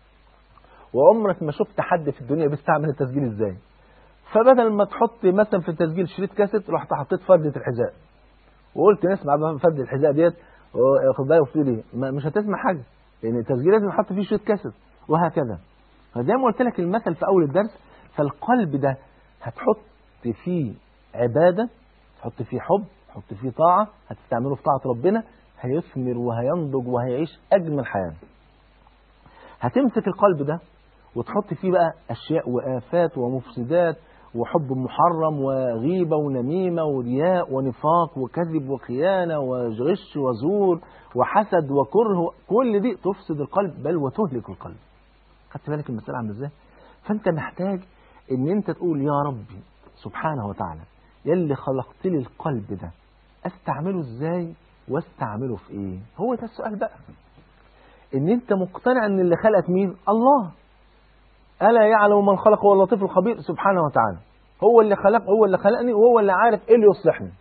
وعمرك ما شفت حد في الدنيا بيستعمل التسجيل ازاي فبدل ما تحط مثلا في التسجيل شريط كاسيت رحت حطيت فردة الحذاء وقلت نسمع بقى فردة الحذاء ديت خد بالك قلت لي مش هتسمع حاجه لان التسجيل لازم يحط فيه شريط كاسيت وهكذا فزي ما قلت لك المثل في اول الدرس فالقلب ده هتحط فيه عباده تحط فيه حب تحط فيه طاعة هتستعمله في طاعة ربنا هيثمر وهينضج وهيعيش أجمل حياة هتمسك القلب ده وتحط فيه بقى أشياء وآفات ومفسدات وحب محرم وغيبة ونميمة ورياء ونفاق وكذب وخيانة وغش وزور وحسد وكره كل دي تفسد القلب بل وتهلك القلب خدت بالك المسألة عاملة ازاي فانت محتاج ان انت تقول يا ربي سبحانه وتعالى يلي خلقت لي القلب ده استعمله ازاي واستعمله في ايه هو ده السؤال بقى ان انت مقتنع ان اللي خلقك مين الله الا يعلم من خلق هو اللطيف الخبير سبحانه وتعالى هو اللي خلق هو اللي خلقني وهو اللي عارف ايه اللي يصلحني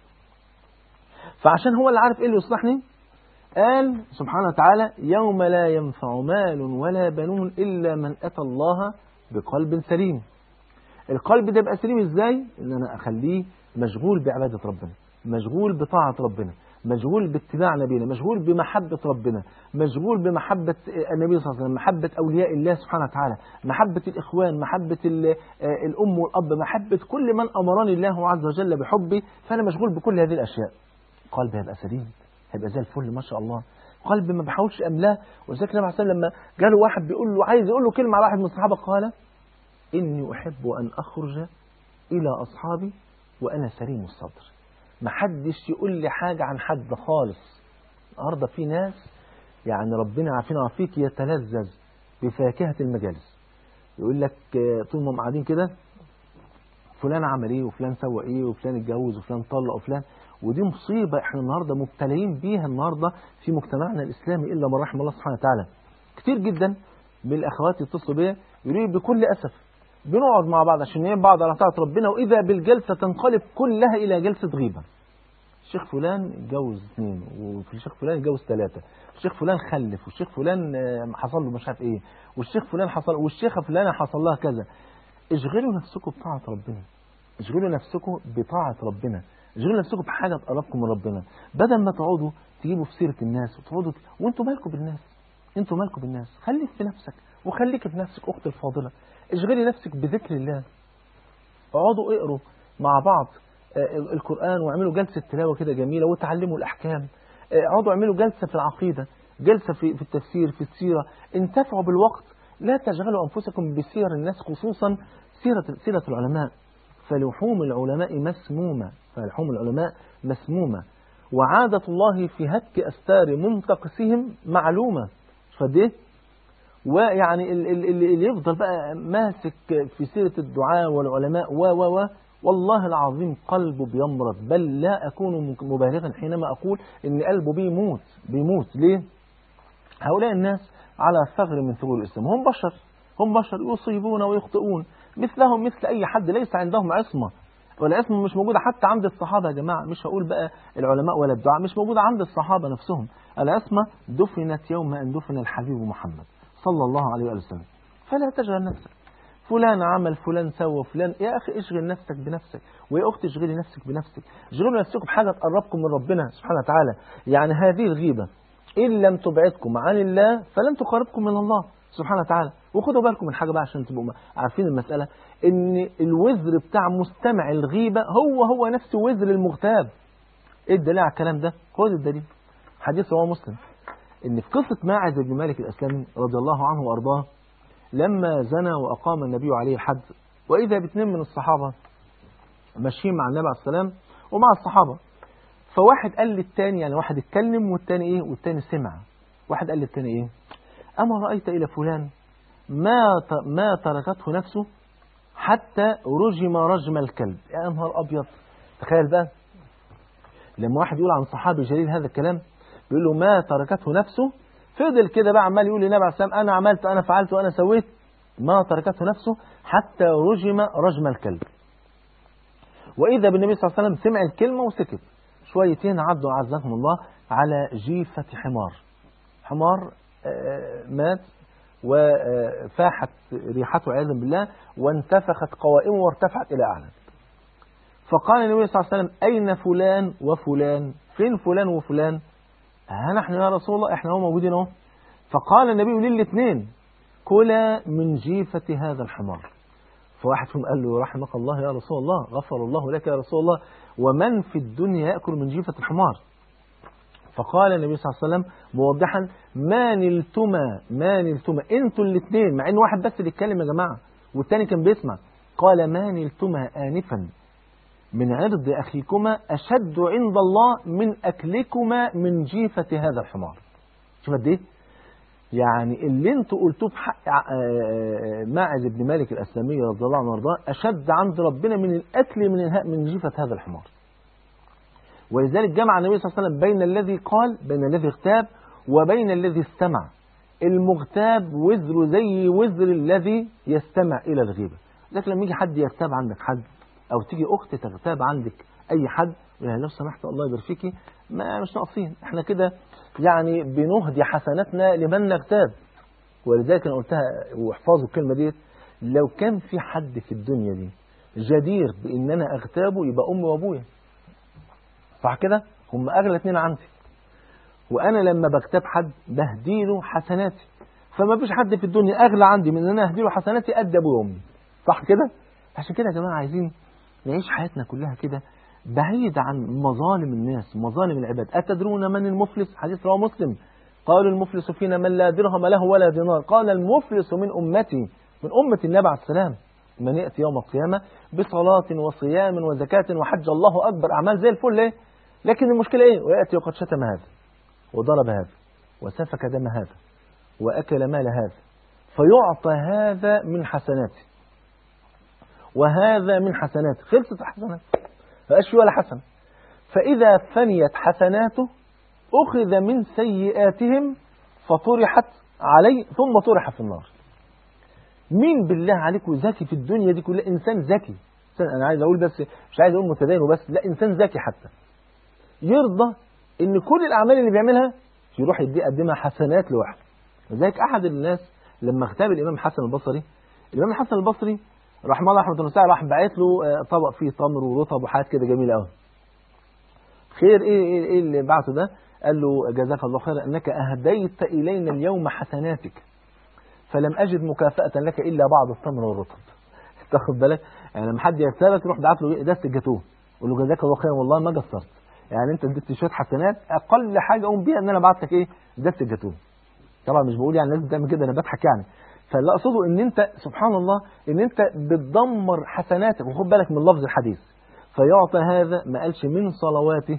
فعشان هو اللي عارف ايه اللي يصلحني قال سبحانه وتعالى يوم لا ينفع مال ولا بنون الا من اتى الله بقلب سليم القلب ده يبقى سليم ازاي ان انا اخليه مشغول بعباده ربنا مشغول بطاعه ربنا مشغول باتباع نبينا مشغول بمحبة ربنا مشغول بمحبة النبي صلى الله عليه وسلم محبة أولياء الله سبحانه وتعالى محبة الإخوان محبة ال- الأم والأب محبة كل من أمرني الله عز وجل بحبه فأنا مشغول بكل هذه الأشياء قلبي هيبقى سليم هيبقى زي الفل ما شاء الله قلبي ما بحاولش أملاه ولذلك النبي عليه الصلاة والسلام لما جاله واحد بيقول له عايز يقول له كلمة على واحد من الصحابة قال إني أحب أن أخرج إلى أصحابي وأنا سليم الصدر محدش يقول لي حاجة عن حد خالص النهارده في ناس يعني ربنا عافينا وعافيك يتلذذ بفاكهة المجالس يقول لك آه، طول ما هم قاعدين كده فلان عمل ايه وفلان سوى ايه وفلان اتجوز وفلان طلق وفلان ودي مصيبة احنا النهارده مبتلين بيها النهارده في مجتمعنا الاسلامي الا من رحم الله سبحانه وتعالى كتير جدا من الاخوات يتصلوا بيا يقولوا لي بكل اسف بنقعد مع بعض عشان نعين بعض على طاعة ربنا واذا بالجلسة تنقلب كلها الى جلسة غيبة الشيخ فلان اتجوز اثنين وفي الشيخ فلان اتجوز ثلاثة الشيخ فلان خلف والشيخ فلان آه، حصل له مش عارف ايه والشيخ فلان حصل والشيخة فلانة حصل لها كذا اشغلوا نفسكم بطاعة ربنا اشغلوا نفسكم بطاعة ربنا اشغلوا نفسكم بحاجة تقربكم من ربنا بدل ما تقعدوا تجيبوا في سيرة الناس وتقعدوا وانتوا مالكم بالناس انتوا مالكم بالناس خليك في نفسك وخليك في نفسك اختي الفاضلة اشغلي نفسك بذكر الله اقعدوا اقروا مع بعض آه، القرآن واعملوا جلسة تلاوة كده جميلة وتعلموا الأحكام آه، اقعدوا اعملوا جلسة في العقيدة جلسة في في التفسير في السيرة انتفعوا بالوقت لا تشغلوا أنفسكم بسير الناس خصوصا سيرة سيرة العلماء فلحوم العلماء مسمومة فلحوم العلماء مسمومة وعادة الله في هتك أستار منتقسهم معلومة فقد ايه ويعني ال- ال- ال- اللي يفضل بقى ماسك في سيرة الدعاء والعلماء و و و والله العظيم قلبه بيمرض بل لا أكون مبالغا حينما أقول إن قلبه بيموت بيموت ليه؟ هؤلاء الناس على ثغر من ثغور الإسلام هم بشر هم بشر يصيبون ويخطئون مثلهم مثل أي حد ليس عندهم عصمة والعصمة مش موجودة حتى عند الصحابة يا جماعة مش هقول بقى العلماء ولا الدعاء مش موجودة عند الصحابة نفسهم العصمة دفنت يوم أن دفن الحبيب محمد صلى الله عليه وآله وسلم فلا تشغل نفسك فلان عمل فلان سوى فلان يا أخي اشغل نفسك بنفسك ويا أختي اشغلي نفسك بنفسك اشغلوا نفسكم بحاجة تقربكم من ربنا سبحانه وتعالى يعني هذه الغيبة إن لم تبعدكم عن الله فلن تقربكم من الله سبحانه وتعالى وخدوا بالكم من حاجة بقى عشان تبقوا عارفين المسألة إن الوزر بتاع مستمع الغيبة هو هو نفس وزر المغتاب إيه الدليل على الكلام ده؟ خد الدليل حديث رواه مسلم إن في قصة ماعز بن مالك الأسلمي رضي الله عنه وأرضاه لما زنى وأقام النبي عليه الحد وإذا باثنين من الصحابة ماشيين مع النبي عليه السلام ومع الصحابة فواحد قال للتاني يعني واحد اتكلم والتاني ايه والتاني سمع واحد قال للتاني ايه أما رأيت إلى فلان ما ت- ما تركته نفسه حتى رجم رجم الكلب يا نهار أبيض تخيل بقى لما واحد يقول عن صحابي جليل هذا الكلام بيقول له ما تركته نفسه فضل كده بقى عمال يقول للنبي عليه السلام أنا عملت أنا فعلت وأنا سويت ما تركته نفسه حتى رجم رجم الكلب وإذا بالنبي صلى الله عليه وسلم سمع الكلمة وسكت شويتين عدوا عزكم الله على جيفة حمار حمار آه، مات وفاحت ريحته عياذا بالله وانتفخت قوائمه وارتفعت إلى أعلى فقال النبي صلى الله عليه وسلم أين فلان وفلان فين فلان وفلان ها نحن يا رسول الله احنا هو موجودين اهو فقال النبي للاثنين كلا من جيفة هذا الحمار فواحد فيهم قال له رحمك الله يا رسول الله غفر الله لك يا رسول الله ومن في الدنيا يأكل من جيفة الحمار فقال النبي صلى الله عليه وسلم موضحا ما نلتما ما نلتما انتوا الاثنين مع ان واحد بس اللي اتكلم يا جماعه والتاني كان بيسمع قال ما نلتما آنفا من عرض أخيكما أشد عند الله من أكلكما من جيفة هذا الحمار شوف قد إيه يعني اللي انتوا قلتوه بحق آه، آه، ماعز بن مالك الأسلمي رضي الله عنه وارضاه أشد عند ربنا من الأكل من الها- من جيفة هذا الحمار ولذلك جمع النبي صلى الله عليه وسلم بين الذي قال بين الذي اغتاب وبين الذي استمع المغتاب وزره زي وزر الذي يستمع إلى الغيبة لكن لما يجي حد يغتاب عندك حد أو تيجي أخت تغتاب عندك أي حد يعني لو سمحت الله يبارك فيكي ما مش ناقصين احنا كده يعني بنهدي حسناتنا لمن نغتاب ولذلك انا قلتها واحفظوا الكلمه ديت لو كان في حد في الدنيا دي جدير بان انا اغتابه يبقى امي وابويا صح كده هم اغلى اتنين عندي وانا لما بغتاب حد بهديله حسناتي فما فيش حد في الدنيا اغلى عندي من ان انا اهديله حسناتي قد ابويا وامي صح كده عشان كده يا جماعه عايزين نعيش حياتنا كلها كده بعيد عن مظالم الناس مظالم العباد أتدرون من المفلس حديث رواه مسلم قال المفلس فينا من لا درهم له ولا دينار قال المفلس من أمتي من أمة النبي عليه السلام من يأتي يوم القيامة بصلاة وصيام وزكاة وحج الله أكبر أعمال زي الفل إيه؟ لكن المشكلة إيه ويأتي وقد شتم هذا وضرب هذا وسفك دم هذا وأكل مال هذا فيعطى هذا من حسناته وهذا من حسناته خلصت الحسنات فقاش فيه ولا حسنة فإذا فنيت حسناته أخذ من سيئاتهم فطرحت عليه ثم طرح في النار مين بالله عليكم ذكي في الدنيا دي كلها إنسان ذكي إنسان أنا عايز أقول بس مش عايز أقول متدين وبس لا إنسان ذكي حتى يرضى إن كل الأعمال اللي بيعملها يروح يدي يقدمها حسنات لوحده لذلك أحد الناس لما اغتاب الإمام حسن البصري الإمام الحسن البصري رحمه الله رحمه الله راح باعت له آه، طبق فيه تمر ورطب وحاجات كده جميله قوي خير ايه ايه, إيه اللي بعته ده قال له جزاك الله خيرا انك اهديت الينا اليوم حسناتك فلم اجد مكافاه لك الا بعض التمر والرطب تاخد بالك يعني لما حد يغتابك يروح بعت له دست الجاتوه يقول له جزاك الله خيرا والله ما قصرت يعني انت اديت شويه حسنات اقل حاجه اقوم بيها ان انا بعت لك ايه دست الجاتوه طبعا مش بقول يعني لازم تعمل كده انا بضحك يعني فاللي اقصده ان انت سبحان الله ان انت بتدمر حسناتك وخد بالك من لفظ الحديث فيعطى هذا ما قالش من صلواته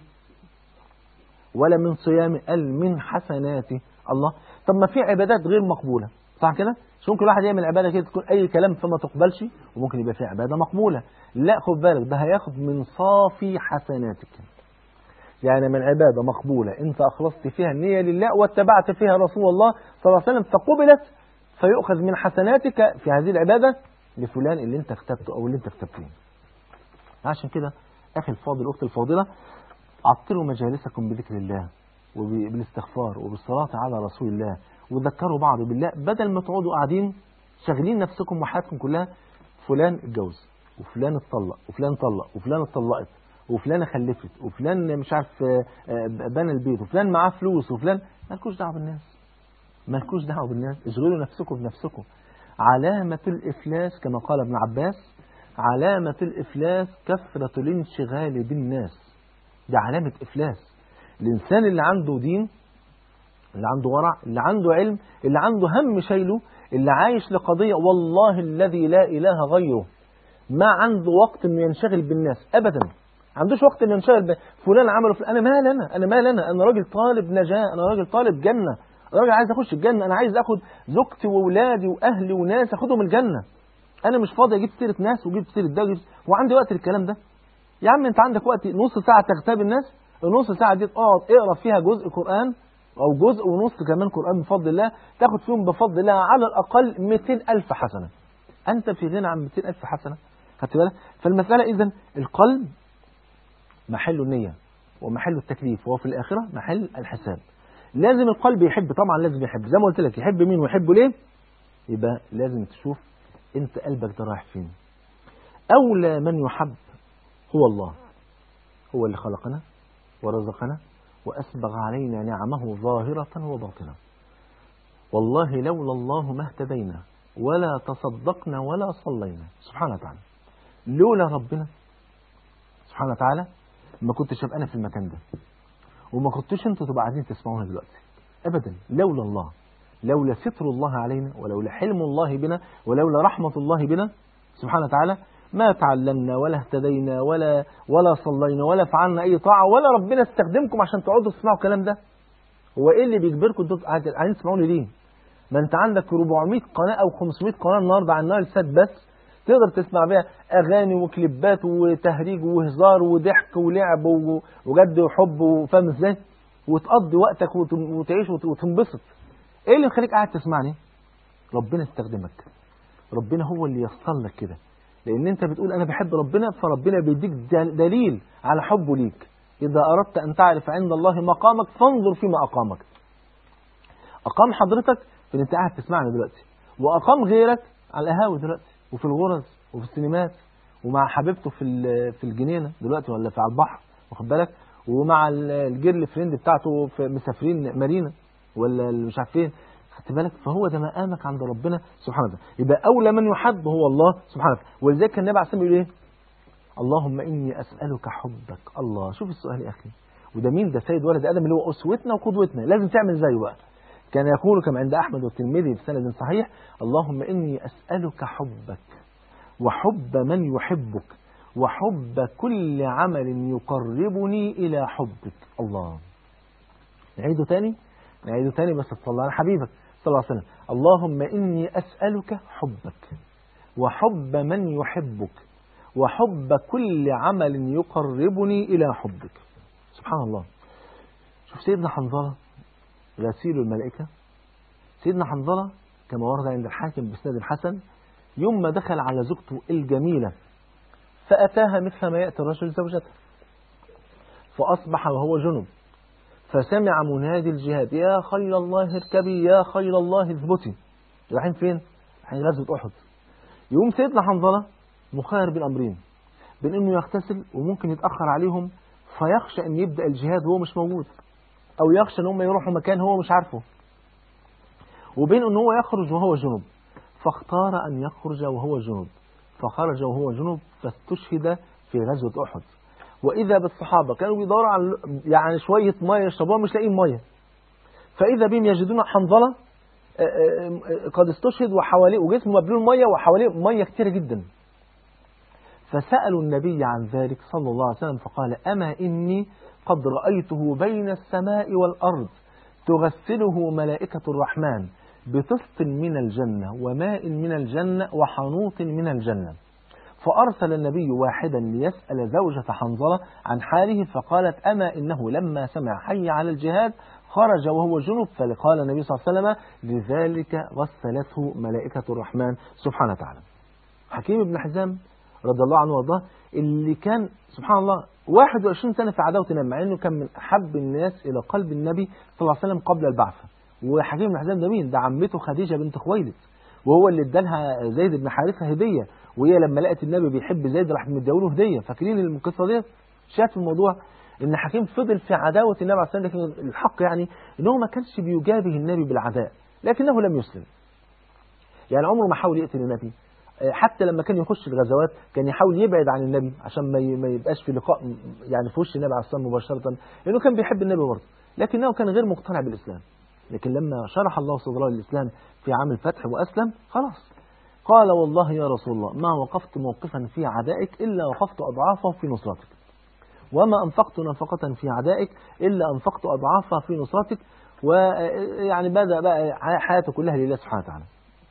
ولا من صيامه قال من حسناته الله طب ما في عبادات غير مقبوله صح كده مش ممكن الواحد يعمل عباده كده تكون اي كلام فما تقبلش وممكن يبقى فيها عباده مقبوله لا خد بالك ده هياخد من صافي حسناتك يعني من عبادة مقبولة أنت أخلصت فيها النية لله واتبعت فيها رسول الله صلى الله عليه وسلم فقبلت فيؤخذ من حسناتك في هذه العبادة لفلان اللي أنت اختبته أو اللي أنت اختبته عشان كده أخي الفاضل الأخت الفاضلة عطروا مجالسكم بذكر الله وبالاستغفار وبالصلاة على رسول الله وذكروا بعض بالله بدل ما تقعدوا قاعدين شاغلين نفسكم وحياتكم كلها فلان اتجوز وفلان اتطلق وفلان طلق وفلان اتطلقت وفلانه خلفت وفلان مش عارف آه، آه، بنى البيت وفلان معاه فلوس وفلان مالكوش دعوه بالناس مالكوش دعوه بالناس اشغلوا نفسكم بنفسكم علامة الإفلاس كما قال ابن عباس علامة الإفلاس كثرة الانشغال بالناس ده علامة إفلاس الإنسان اللي عنده دين اللي عنده ورع اللي عنده علم اللي عنده هم شايله اللي عايش لقضية والله الذي لا إله غيره ما عنده وقت انه ينشغل بالناس ابدا ما عندوش وقت انه ينشغل ب- فلان عمله فلان انا مال انا انا مال انا انا راجل طالب نجاه انا راجل طالب جنه انا راجل عايز اخش الجنه انا عايز اخد زوجتي واولادي واهلي وناس اخدهم الجنه انا مش فاضي اجيب سيره ناس واجيب سيره ده وأجيب- وعندي وقت للكلام ده يا عم انت عندك وقت نص ساعه تغتاب الناس النص ساعه دي اقعد اقرا فيها جزء قران او جزء ونص كمان قران بفضل الله تاخد فيهم بفضل الله على الاقل 200 الف حسنه انت في غنى عن 200 الف حسنه خدت بالك فالمساله اذا القلب محل النيه ومحل التكليف وهو في الاخره محل الحساب لازم القلب يحب طبعا لازم يحب زي ما قلت لك يحب مين ويحبه ليه يبقى لازم تشوف انت قلبك ده رايح فين اولى من يحب هو الله هو اللي خلقنا ورزقنا واسبغ علينا نعمه ظاهره وباطنه والله لولا الله ما اهتدينا ولا تصدقنا ولا صلينا سبحانه وتعالى لولا ربنا سبحانه وتعالى ما كنتش ابقى انا في المكان ده وما كنتوش انتوا تبقى قاعدين تسمعونا دلوقتي ابدا لولا الله لولا ستر الله علينا ولولا حلم الله بنا ولولا رحمة الله بنا سبحانه وتعالى ما تعلمنا ولا اهتدينا ولا ولا صلينا ولا فعلنا اي طاعه ولا ربنا استخدمكم عشان تقعدوا تسمعوا الكلام ده هو ايه اللي بيجبركم انتوا قاعدين قاعدين تسمعوني ليه ما انت عندك 400 قناه او 500 قناه النهارده على النايل سات بس تقدر تسمع بيها اغاني وكليبات وتهريج وهزار وضحك ولعب و- وجد وحب وفاهم ازاي وتقضي وقتك وت- وتعيش وت- وتنبسط ايه اللي مخليك قاعد تسمعني ربنا استخدمك ربنا هو اللي يصل لك كده لان انت بتقول انا بحب ربنا فربنا بيديك دل- دليل على حبه ليك اذا اردت ان تعرف عند الله مقامك فانظر فيما اقامك اقام حضرتك في ان انت قاعد تسمعني دلوقتي واقام غيرك على القهاوي دلوقتي وفي الغرز وفي السينمات ومع حبيبته في ال- في الجنينه دلوقتي ولا في على البحر واخد بالك ومع ال- الجيرل فريند بتاعته في مسافرين مارينا ولا ال- مش عارف فين خدت بالك فهو ده مقامك عند ربنا سبحانه وتعالى يبقى اولى من يحب هو الله سبحانه وتعالى ولذلك النبي عليه الصلاه والسلام يقول ايه اللهم اني اسالك حبك الله شوف السؤال يا اخي وده مين ده سيد ولد ادم اللي هو اسوتنا وقدوتنا لازم تعمل زيه بقى كان يقول كما عند احمد والترمذي بسند صحيح اللهم اني اسالك حبك وحب من يحبك وحب كل عمل يقربني الى حبك الله نعيده تاني نعيده تاني بس تصلي على حبيبك صلى الله عليه وسلم اللهم اني اسالك حبك وحب من يحبك وحب كل عمل يقربني إلى حبك سبحان الله شوف سيدنا حنظلة غسيل الملائكة سيدنا حنظلة كما ورد عند الحاكم بسند الحسن يوم ما دخل على زوجته الجميلة فأتاها مثل ما يأتي الرجل زوجته فأصبح وهو جنب فسمع منادي الجهاد يا خير الله اركبي يا خير الله اثبتي رايحين فين؟ رايحين غزوة أحد يقوم سيدنا حنظلة مخير بين أمرين بين إنه يغتسل وممكن يتأخر عليهم فيخشى أن يبدأ الجهاد وهو مش موجود أو يخشى أن هم يروحوا مكان هو مش عارفه وبين أن هو يخرج وهو جنب فاختار أن يخرج وهو جنب فخرج وهو جنب فاستشهد في غزوة أحد وإذا بالصحابة كانوا بيدوروا على يعني شوية مية يشربوها مش لاقيين مية فإذا بهم يجدون حنظلة آه، آه، قد استشهد وحواليه وجسمه مبلول مية وحواليه مية كتيرة جدا فسألوا النبي عن ذلك صلى الله عليه وسلم فقال أما إني قد رأيته بين السماء والأرض تغسله ملائكة الرحمن بطست من الجنة وماء من الجنة وحنوط من الجنة فأرسل النبي واحدا ليسأل زوجة حنظلة عن حاله فقالت أما إنه لما سمع حي على الجهاد خرج وهو جنب فقال النبي صلى الله عليه وسلم لذلك غسلته ملائكة الرحمن سبحانه وتعالى حكيم بن حزام رضي الله عنه وارضاه اللي كان سبحان الله 21 سنة في عداوة النبي مع انه كان من احب الناس الى قلب النبي صلى الله عليه وسلم قبل البعثة وحكيم بن حزام ده مين؟ ده عمته خديجة بنت خويلد وهو اللي ادالها زيد بن حارثة هدية وهي لما لقت النبي بيحب زيد راح مديله هدية فاكرين القصة ديت؟ شاف الموضوع ان حكيم فضل في عداوة النبي عليه الصلاة والسلام لكن الحق يعني ان هو ما كانش بيجابه النبي بالعداء لكنه لم يسلم يعني عمره ما حاول يقتل النبي حتى لما كان يخش الغزوات كان يحاول يبعد عن النبي عشان ما ي- ما يبقاش في لقاء يعني في وش النبي عليه الصلاه والسلام مباشره لانه كان بيحب النبي برضه لكنه كان غير مقتنع بالاسلام لكن لما شرح الله صدره للاسلام في عام الفتح واسلم خلاص قال والله يا رسول الله ما وقفت موقفا في عدائك الا وقفت اضعافه في نصرتك وما انفقت نفقه في عدائك الا انفقت اضعافها في نصرتك ويعني بدا بقى حياته كلها لله سبحانه وتعالى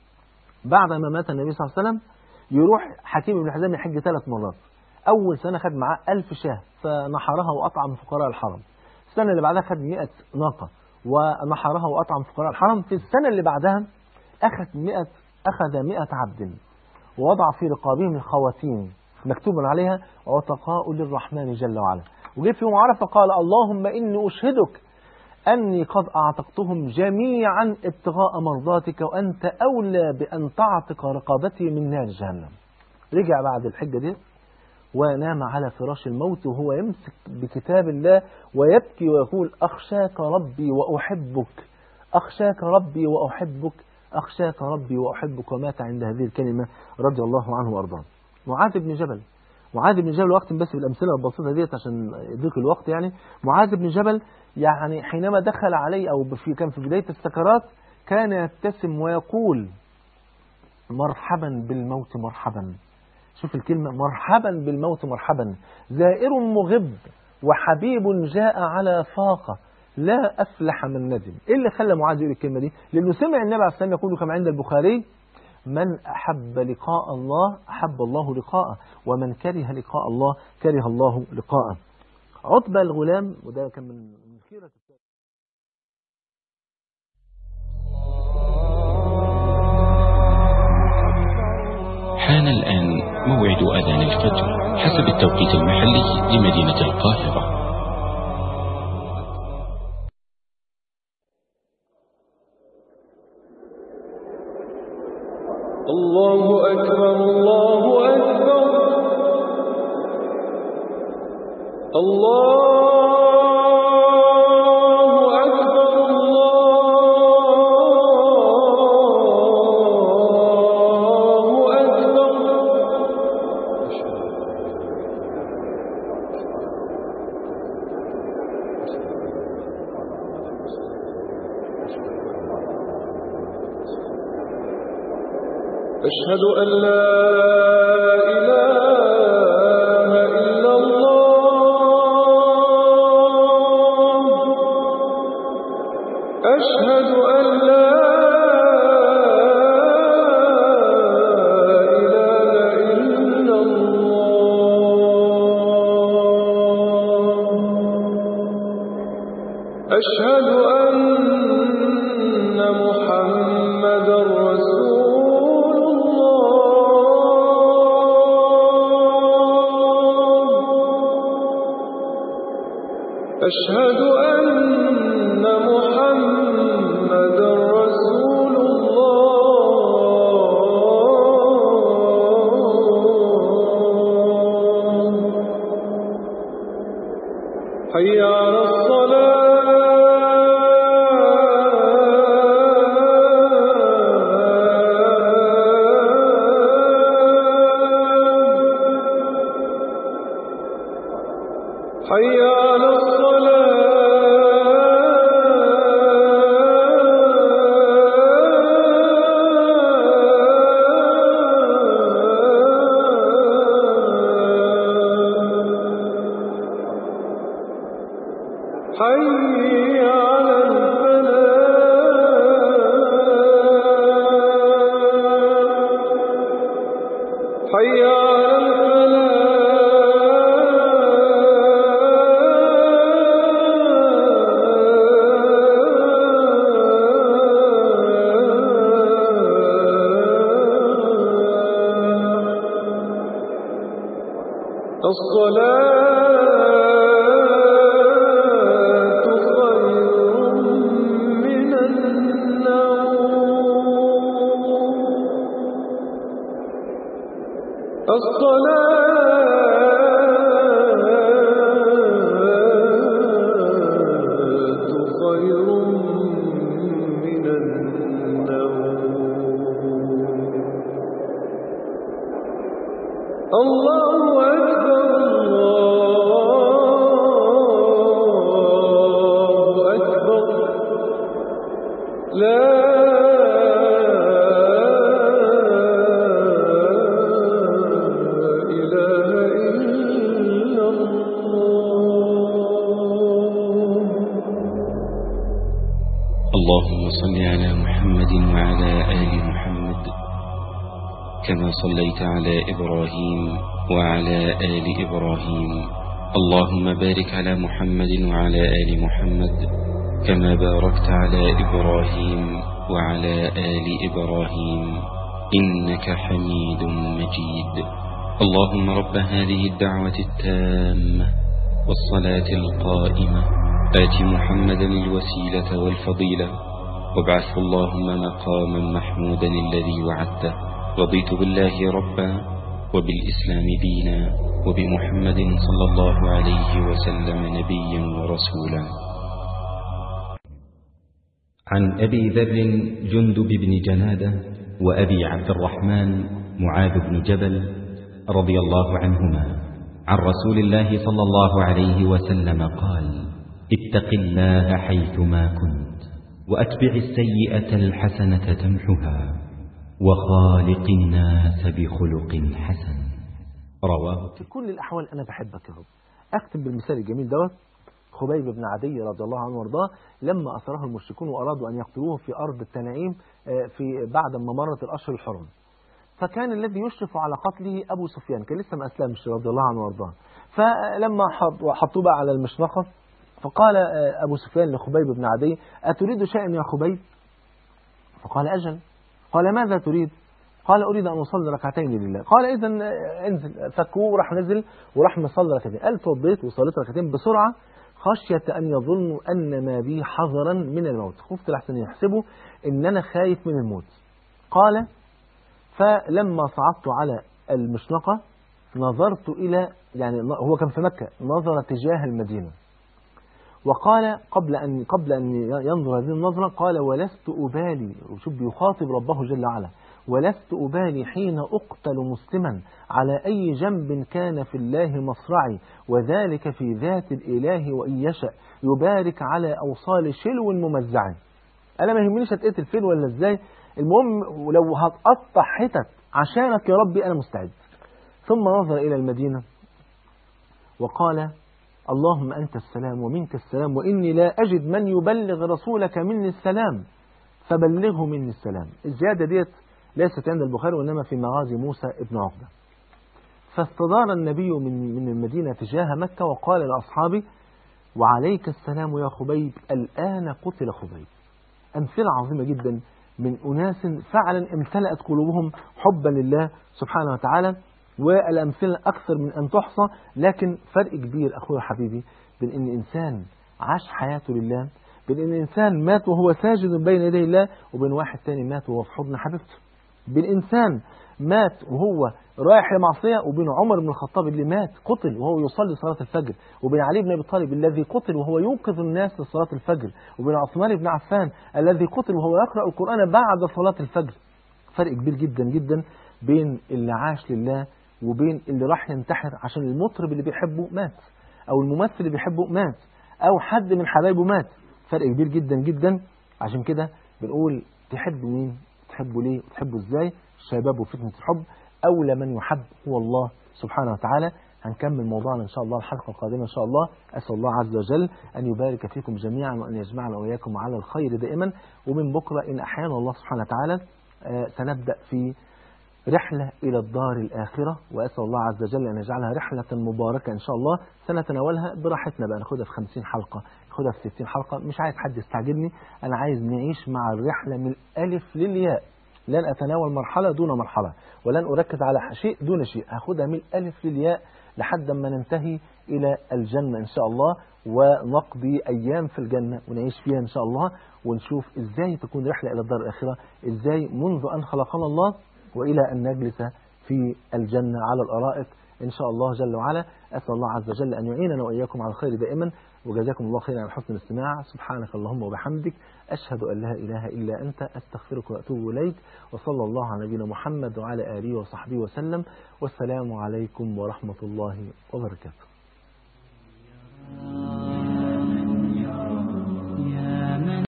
بعد ما مات النبي صلى الله عليه وسلم يروح حكيم بن حزام يحج ثلاث مرات أول سنة خد معاه ألف شاه فنحرها وأطعم فقراء الحرم السنة اللي بعدها خد مئة ناقة ونحرها وأطعم فقراء الحرم في السنة اللي بعدها أخذ مئة أخذ مئة عبد ووضع في رقابهم الخواتيم مكتوب عليها عتقاء للرحمن جل وعلا وجه في يوم عرفة قال اللهم إني أشهدك أني قد أعتقتهم جميعا ابتغاء مرضاتك وأنت أولى بأن تعتق رقابتي من نار جهنم رجع بعد الحجة دي ونام على فراش الموت وهو يمسك بكتاب الله ويبكي ويقول أخشاك ربي وأحبك أخشاك ربي وأحبك أخشاك ربي وأحبك ومات عند هذه الكلمة رضي الله عنه وأرضاه معاذ بن جبل معاذ بن جبل وقت بس بالأمثلة البسيطة ديت عشان يضيق الوقت يعني معاذ بن جبل يعني حينما دخل عليه أو في كان في بداية السكرات كان يبتسم ويقول مرحبا بالموت مرحبا شوف الكلمة مرحبا بالموت مرحبا زائر مغب وحبيب جاء على فاقة لا أفلح من ندم إيه اللي خلى معاذ يقول الكلمة دي لأنه سمع النبي عليه الصلاة والسلام يقول كما عند البخاري من أحب لقاء الله أحب الله لقاءه ومن كره لقاء الله كره الله لقاءه عتبة الغلام وده كان من من خيرة حان الآن موعد أذان الفجر حسب التوقيت المحلي لمدينة القاهرة الله أكبر الله أكبر الله أكبر الله أكبر أشهد أن لا إله إلا الله أشهد أن لا إله إلا الله أشهد أن محمدا رسول الله أشهد أن محمدا رسول الله حي على الصلاة حي على الصلاة حي على الفلاح حي على الفلاح الصلاة خير من النوم الصلاة خير من النوم الله أكبر الله أكبر لا إله إلا الله اللهم صل على محمد وعلى آل محمد كما صليت على إبراهيم وعلى آل إبراهيم اللهم بارك على محمد وعلى آل محمد كما باركت على إبراهيم وعلى آل إبراهيم إنك حميد مجيد اللهم رب هذه الدعوة التامة والصلاة القائمة آت محمدا الوسيلة والفضيلة وابعثه اللهم مقاما محمودا الذي وعدته رضيت بالله ربا وبالإسلام دينا وبمحمد صلى الله عليه وسلم نبيا ورسولا عن أبي ذر جندب بن جنادة وأبي عبد الرحمن معاذ بن جبل رضي الله عنهما عن رسول الله صلى الله عليه وسلم قال اتق الله حيثما كنت وأتبع السيئة الحسنة تمحها وخالق الناس بخلق حسن رواه في كل الأحوال أنا بحبك يا رب أختم بالمثال الجميل دوت خبيب بن عدي رضي الله عنه وارضاه لما أسره المشركون وأرادوا أن يقتلوه في أرض التنعيم آه، في بعد ما مرت الأشهر الحرم فكان الذي يشرف على قتله أبو سفيان كان لسه ما أسلمش رضي الله عنه وارضاه فلما حط- حطوه بقى على المشنقة فقال آه، أبو سفيان لخبيب بن عدي أتريد شيئا يا خبيب فقال أجل قال ماذا تريد قال أريد أن أصلي ركعتين لله قال إذا انزل فكوه وراح نزل وراح مصلي ركعتين قال توضيت وصليت ركعتين بسرعة خشية أن يظنوا أن ما بي حذرا من الموت خفت لحسن يحسبوا إن أنا خايف من الموت قال فلما صعدت على المشنقة نظرت إلى يعني هو كان في مكة نظر تجاه المدينة وقال قبل أن قبل أن ينظر هذه النظرة قال ولست أبالي وشوف بيخاطب ربه جل وعلا ولست أبالي حين أقتل مسلما على أي جنب كان في الله مصرعي وذلك في ذات الإله وإن يشأ يبارك على أوصال شلو ممزع أنا ما يهمنيش هتقتل فين ولا إزاي المهم ولو هتقطع حتت عشانك يا ربي أنا مستعد ثم نظر إلى المدينة وقال اللهم أنت السلام ومنك السلام وإني لا أجد من يبلغ رسولك مني السلام فبلغه مني السلام الزيادة ديت ليست عند البخاري وإنما في مغازي موسى ابن عقبة فاستدار النبي من من المدينة تجاه مكة وقال لأصحابه وعليك السلام يا خبيب الآن قتل خبيب أمثلة عظيمة جدا من أناس فعلا امتلأت قلوبهم حبا لله سبحانه وتعالى والأمثلة أكثر من أن تحصى لكن فرق كبير أخويا حبيبي بين أن إنسان عاش حياته لله بين أن إنسان مات وهو ساجد بين يدي الله وبين واحد تاني مات وهو في حضن حبيبته بين إنسان مات وهو رايح لمعصية وبين عمر بن الخطاب اللي مات قتل وهو يصلي صلاة الفجر وبين علي بن أبي طالب الذي قتل وهو يوقظ الناس لصلاة الفجر وبين عثمان بن عفان الذي قتل وهو يقرأ القرآن بعد صلاة الفجر فرق كبير جدا جدا بين اللي عاش لله وبين اللي راح ينتحر عشان المطرب اللي بيحبه مات أو الممثل اللي بيحبه مات أو حد من حبايبه مات فرق كبير جدا جدا عشان كده بنقول تحب مين تحبه ليه وتحبه ازاي الشباب وفتنة الحب أولى من يحب هو الله سبحانه وتعالى هنكمل موضوعنا إن شاء الله الحلقة القادمة إن شاء الله أسأل الله عز وجل أن يبارك فيكم جميعا وأن يجمعنا وإياكم على الخير دائما ومن بكرة إن أحيانا الله سبحانه وتعالى آه، سنبدأ في رحلة إلى الدار الآخرة وأسأل الله عز وجل أن يجعلها رحلة مباركة إن شاء الله سنتناولها براحتنا بقى ناخدها في 50 حلقة ناخدها في 60 حلقة مش عايز حد يستعجلني أنا عايز نعيش مع الرحلة من الألف للياء لن أتناول مرحلة دون مرحلة ولن أركز على شيء دون شيء هاخدها من الألف للياء لحد ما ننتهي إلى الجنة إن شاء الله ونقضي أيام في الجنة ونعيش فيها إن شاء الله ونشوف إزاي تكون رحلة إلى الدار الآخرة إزاي منذ أن خلقنا الله وإلى أن نجلس في الجنة على الأرائك إن شاء الله جل وعلا أسأل الله عز وجل أن يعيننا وإياكم على الخير دائما وجزاكم الله خيرا على حسن الاستماع سبحانك اللهم وبحمدك أشهد أن لا إله إلا أنت أستغفرك وأتوب إليك وصلى الله على نبينا محمد وعلى آله وصحبه وسلم والسلام عليكم ورحمة الله وبركاته